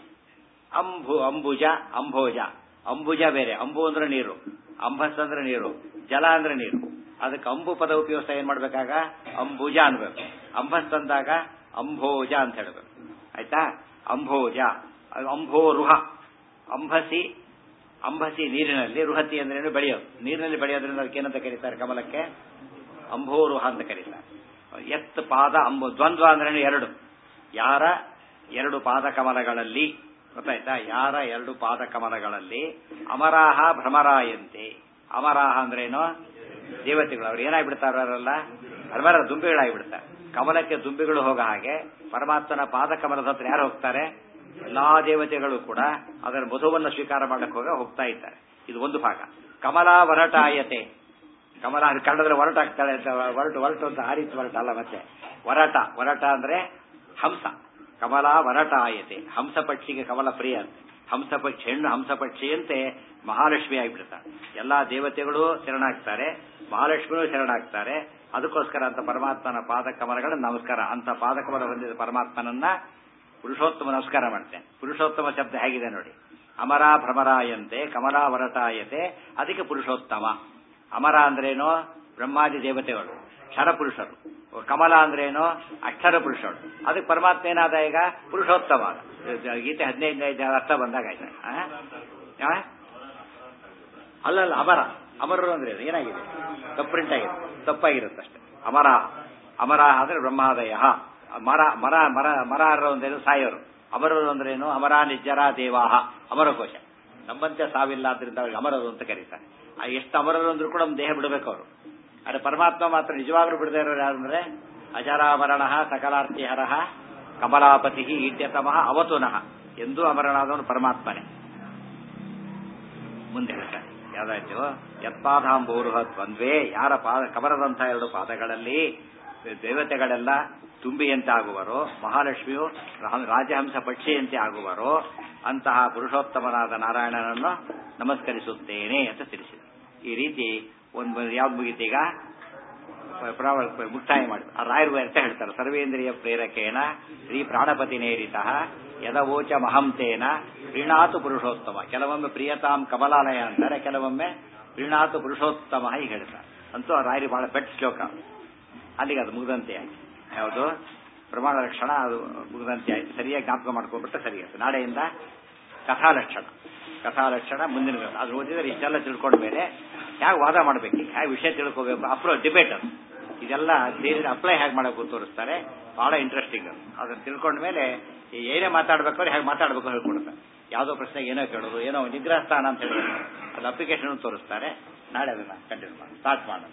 ಅಂಬು ಅಂಬುಜ ಅಂಭೋಜ ಅಂಬುಜ ಬೇರೆ ಅಂಬು ಅಂದ್ರೆ ನೀರು ಅಂಬಸ್ ಅಂದ್ರೆ ನೀರು ಜಲ ಅಂದ್ರೆ ನೀರು ಅದಕ್ಕೆ ಅಂಬು ಪದ ಉಪಯೋಗಿಸ್ತಾ ಏನ್ ಮಾಡ್ಬೇಕಾಗ ಅಂಬುಜ ಅನ್ಬೇಕು ಅಂಬಸ್ ಅಂದಾಗ ಅಂಭೋಜ ಅಂತ ಹೇಳ್ಬೇಕು ಆಯ್ತಾ ಅಂಭೋಜ ಅಂಭೋರುಹ ಅಂಬಸಿ ಅಂಬಸಿ ನೀರಿನಲ್ಲಿ ರುಹತಿ ಅಂದ್ರೆ ಬೆಳೆಯೋದು ನೀರಿನಲ್ಲಿ ಬೆಳೆಯೋದ್ರಿಂದ ಅದಕ್ಕೆ ಏನಂತ ಕರೀತಾರೆ ಕಮಲಕ್ಕೆ ಅಂಭೋರುಹ ಅಂತ ಕರೀತಾರೆ ಎತ್ ಪಾದ ಅಂಬು ದ್ವಂದ್ವ ಅಂದ್ರೆ ಎರಡು ಯಾರ ಎರಡು ಪಾದ ಕಮಲಗಳಲ್ಲಿ ಗೊತ್ತಾಯ್ತಾ ಯಾರ ಎರಡು ಪಾದ ಕಮಲಗಳಲ್ಲಿ ಅಮರಾಹ ಭ್ರಮರಾಯಂತೆ ಅಮರಾಹ ಅಂದ್ರೇನು ದೇವತೆಗಳು ಅವ್ರು ಏನಾಗ್ಬಿಡ್ತಾರ ಅವರೆಲ್ಲ ಭ್ರಮರ ದುಂಬಿಗಳಾಗ್ಬಿಡ್ತಾರೆ ಕಮಲಕ್ಕೆ ದುಂಬಿಗಳು ಹೋಗ ಹಾಗೆ ಪರಮಾತ್ಮನ ಪಾದ ಕಮಲದ ಹತ್ರ ಯಾರು ಹೋಗ್ತಾರೆ ಎಲ್ಲಾ ದೇವತೆಗಳು ಕೂಡ ಅದರ ಮಧುವನ್ನು ಸ್ವೀಕಾರ ಮಾಡಕ್ಕೆ ಹೋಗ ಹೋಗ್ತಾ ಇದ್ದಾರೆ ಇದು ಒಂದು ಭಾಗ ಕಮಲಾ ವರಟಾಯತೆ ಕಮಲ ಅದು ಕನ್ನಡದಲ್ಲಿ ಹೊರಟಾಗ್ತಾಳೆ ಅಂತ ಹೊರಟು ಹೊರಟು ಅಂತ ಆ ರೀತಿ ಹೊರಟ ಅಲ್ಲ ಮತ್ತೆ ವರಟ ವರಟ ಅಂದ್ರೆ ಹಂಸ ಕಮಲ ವರಟಾಯತೆ ಹಂಸ ಪಕ್ಷಿಗೆ ಕಮಲ ಪ್ರಿಯ ಅಂತೆ ಹಂಸ ಪಕ್ಷಿ ಹೆಣ್ಣು ಹಂಸ ಪಕ್ಷಿಯಂತೆ ಮಹಾಲಕ್ಷ್ಮಿ ಆಗಿಬಿಡ್ತಾರೆ ಎಲ್ಲಾ ದೇವತೆಗಳು ಶರಣಾಗ್ತಾರೆ ಮಹಾಲಕ್ಷ್ಮಿಯೂ ಶರಣಾಗ್ತಾರೆ ಅದಕ್ಕೋಸ್ಕರ ಅಂತ ಪರಮಾತ್ಮನ ಪಾದ ಕಮಲಗಳ ನಮಸ್ಕಾರ ಅಂತ ಪಾದ ಕಮಲ ಹೊಂದಿದ ಪರಮಾತ್ಮನನ್ನ ಪುರುಷೋತ್ತಮ ನಮಸ್ಕಾರ ಮಾಡ್ತೇನೆ ಪುರುಷೋತ್ತಮ ಶಬ್ದ ಹೇಗಿದೆ ನೋಡಿ ಅಮರ ಭ್ರಮರಾಯಂತೆ ಕಮಲಾ ವರಟಾಯತೆ ಅದಕ್ಕೆ ಪುರುಷೋತ್ತಮ ಅಮರ ಅಂದ್ರೇನು ಬ್ರಹ್ಮಾದಿ ದೇವತೆಗಳು ಕ್ಷರ ಪುರುಷರು ಕಮಲ ಅಂದ್ರೇನು ಅಕ್ಷರ ಪುರುಷರು ಅದಕ್ಕೆ ಪರಮಾತ್ಮ ಏನಾದ ಈಗ ಪುರುಷೋತ್ತಮ ಗೀತೆ ಹದಿನೈದು ಅರ್ಥ ಬಂದಾಗ ಆಯ್ತಾ ಅಲ್ಲಲ್ಲ ಅಮರ ಅಮರರು ಅಂದ್ರೆ ಏನಾಗಿದೆ ತಪ್ಪು ಪ್ರಿಂಟ್ ಆಗಿದೆ ತಪ್ಪಾಗಿರುತ್ತೆ ಅಷ್ಟೇ ಅಮರ ಅಮರ ಅಂದ್ರೆ ಬ್ರಹ್ಮಾದಯ ಮರ ಮರ ಮರ ಮರಾರರು ಅಂದ್ರೇನು ಸಾಯೋರು ಅಮರರು ಅಂದ್ರೇನು ಅಮರ ನಿಜ್ಜರ ದೇವಾಹ ಅಮರಕೋಶ ನಮ್ಮಂತೆ ಸಾವಿಲ್ಲ ಆದ್ರಿಂದ ಅವ್ರಿಗೆ ಅಮರರು ಅಂತ ಕರೀತಾರೆ ಆ ಎಷ್ಟು ಅಮರರು ಅಂದ್ರೂ ಕೂಡ ನಮ್ಮ ದೇಹ ಬಿಡಬೇಕು ಅವರು ಆದರೆ ಪರಮಾತ್ಮ ಮಾತ್ರ ನಿಜವಾಗ್ಲೂ ಬಿಡದೇ ಇರೋರು ಯಾರಂದ್ರೆ ಅಜರಾಮರಣ ಸಕಲಾರ್ತಿಹರ ಕಮಲಾಪತಿ ಈಟ್ಯತಮಃ ಅವತುನಃ ಎಂದೂ ಅಮರನಾದವನು ಪರಮಾತ್ಮನೇ ಮುಂದೆ ಹೇಳ್ತಾರೆ ಯಾವ್ದಾಯ್ತು ಯತ್ಪಾದಾಂಬೋರುಹ ದ್ವಂದ್ವೇ ಯಾರ ಪಾದ ಕಮರದಂಥ ಎರಡು ಪಾದಗಳಲ್ಲಿ ದೇವತೆಗಳೆಲ್ಲ ತುಂಬಿಯಂತೆ ಆಗುವರೋ ಮಹಾಲಕ್ಷ್ಮಿಯು ರಾಜಹಂಸ ಪಕ್ಷಿಯಂತೆ ಆಗುವರೋ ಅಂತಹ ಪುರುಷೋತ್ತಮನಾದ ನಾರಾಯಣನನ್ನು ನಮಸ್ಕರಿಸುತ್ತೇನೆ ಅಂತ ತಿಳಿಸಿದೆ ಈ ರೀತಿ ಒಂದು ಯಾವ್ದು ಮುಗಿತೀಗ ಮುಕ್ತಾಯ ಮಾಡಿ ಆ ರಾಯರು ಅಂತ ಹೇಳ್ತಾರೆ ಸರ್ವೇಂದ್ರಿಯ ಪ್ರೇರಕೇಣ ಶ್ರೀ ಪ್ರಾಣಪತಿ ನೇರಿತ ಯದವೋಚ ಮಹಂತೇನ ಪ್ರೀಣಾತು ಪುರುಷೋತ್ತಮ ಕೆಲವೊಮ್ಮೆ ಪ್ರಿಯತಾಂ ಕಮಲಾಲಯ ಅಂತಾರೆ ಕೆಲವೊಮ್ಮೆ ಪ್ರೀಣಾತು ಪುರುಷೋತ್ತಮ ಹೀಗೆ ಹೇಳ್ತಾರೆ ಅಂತೂ ಆ ರಾಯರಿ ಬಹಳ ಪೆಟ್ ಶ್ಲೋಕ ಅಲ್ಲಿಗೆ ಅದು ಮುಗಿದಂತೆ ಆಯ್ತು ಯಾವುದು ಪ್ರಮಾಣ ಲಕ್ಷಣ ಅದು ಮುಗಿದಂತೆ ಆಯ್ತು ಸರಿಯಾಗಿ ಜ್ಞಾಪಕ ಮಾಡ್ಕೊಂಡ್ಬಿಟ್ರೆ ಸರಿಯಾಯ್ತು ನಾಳೆಯಿಂದ ಕಥಾಲಕ್ಷಣ ಕಥಾಲಕ್ಷಣ ಮುಂದಿನ ಅದು ಓದಿದ್ರೆ ಇಷ್ಟೆಲ್ಲ ತಿಳ್ಕೊಂಡ ಮೇಲೆ ಹೇಗೆ ವಾದ ಮಾಡಬೇಕು ಹೇಗೆ ವಿಷಯ ತಿಳ್ಕೋಬೇಕು ಅಪ್ರೋ ಡಿಬೇಟ್ ಅದು ಇದೆಲ್ಲ ಸೇರಿ ಅಪ್ಲೈ ಹೇಗೆ ಮಾಡಬೇಕು ತೋರಿಸ್ತಾರೆ ಬಹಳ ಇಂಟ್ರೆಸ್ಟಿಂಗ್ ಅದು ಅದನ್ನ ತಿಳ್ಕೊಂಡ ಮೇಲೆ ಏನೇ ಮಾತಾಡ್ಬೇಕಾದ್ರೆ ಹೇಗೆ ಮಾತಾಡಬೇಕು ಹೇಳ್ಕೊಡ್ತಾರೆ ಯಾವುದೋ ಪ್ರಶ್ನೆಗೆ ಏನೋ ಕೇಳೋದು ಏನೋ ನಿಗ್ರಹ ಸ್ಥಾನ ಅಂತ ಹೇಳಿ ಅದು ಅಪ್ಲಿಕೇಶನ್ ತೋರಿಸ್ತಾರೆ ನಾಳೆ ಅದನ್ನ ಕಂಟಿನ್ಯೂ ಮಾಡಿ ಸ್ಟಾರ್ಟ್ ಮಾಡೋಣ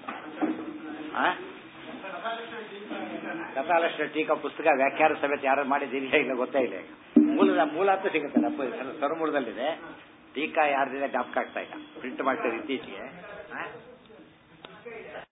ಕಥಾಲಕ್ಷಣ ಟೀಕಾ ಪುಸ್ತಕ ವ್ಯಾಖ್ಯಾನ ಸಮೇತ ಯಾರು ಮಾಡಿದ್ದೀರಿ ಇಲ್ಲ ಗೊತ್ತೇ ಇಲ್ಲ ಮೂಲದ ಮೂಲ ಅಂತ ಸಿಗುತ್ತೆ ಅಪ್ಪ ಸರ್ಮೂಲದಲ್ಲಿದೆ ಟೀಕಾ ಯಾರ್ದಿದೆ ಜ್ಞಾಪಕ ಆಗ್ತಾ ಇಲ್ಲ ಪ್ರಿಂಟ್ ಮಾಡ್ತಾರೆ ಇತ್ತೀಚೆಗೆ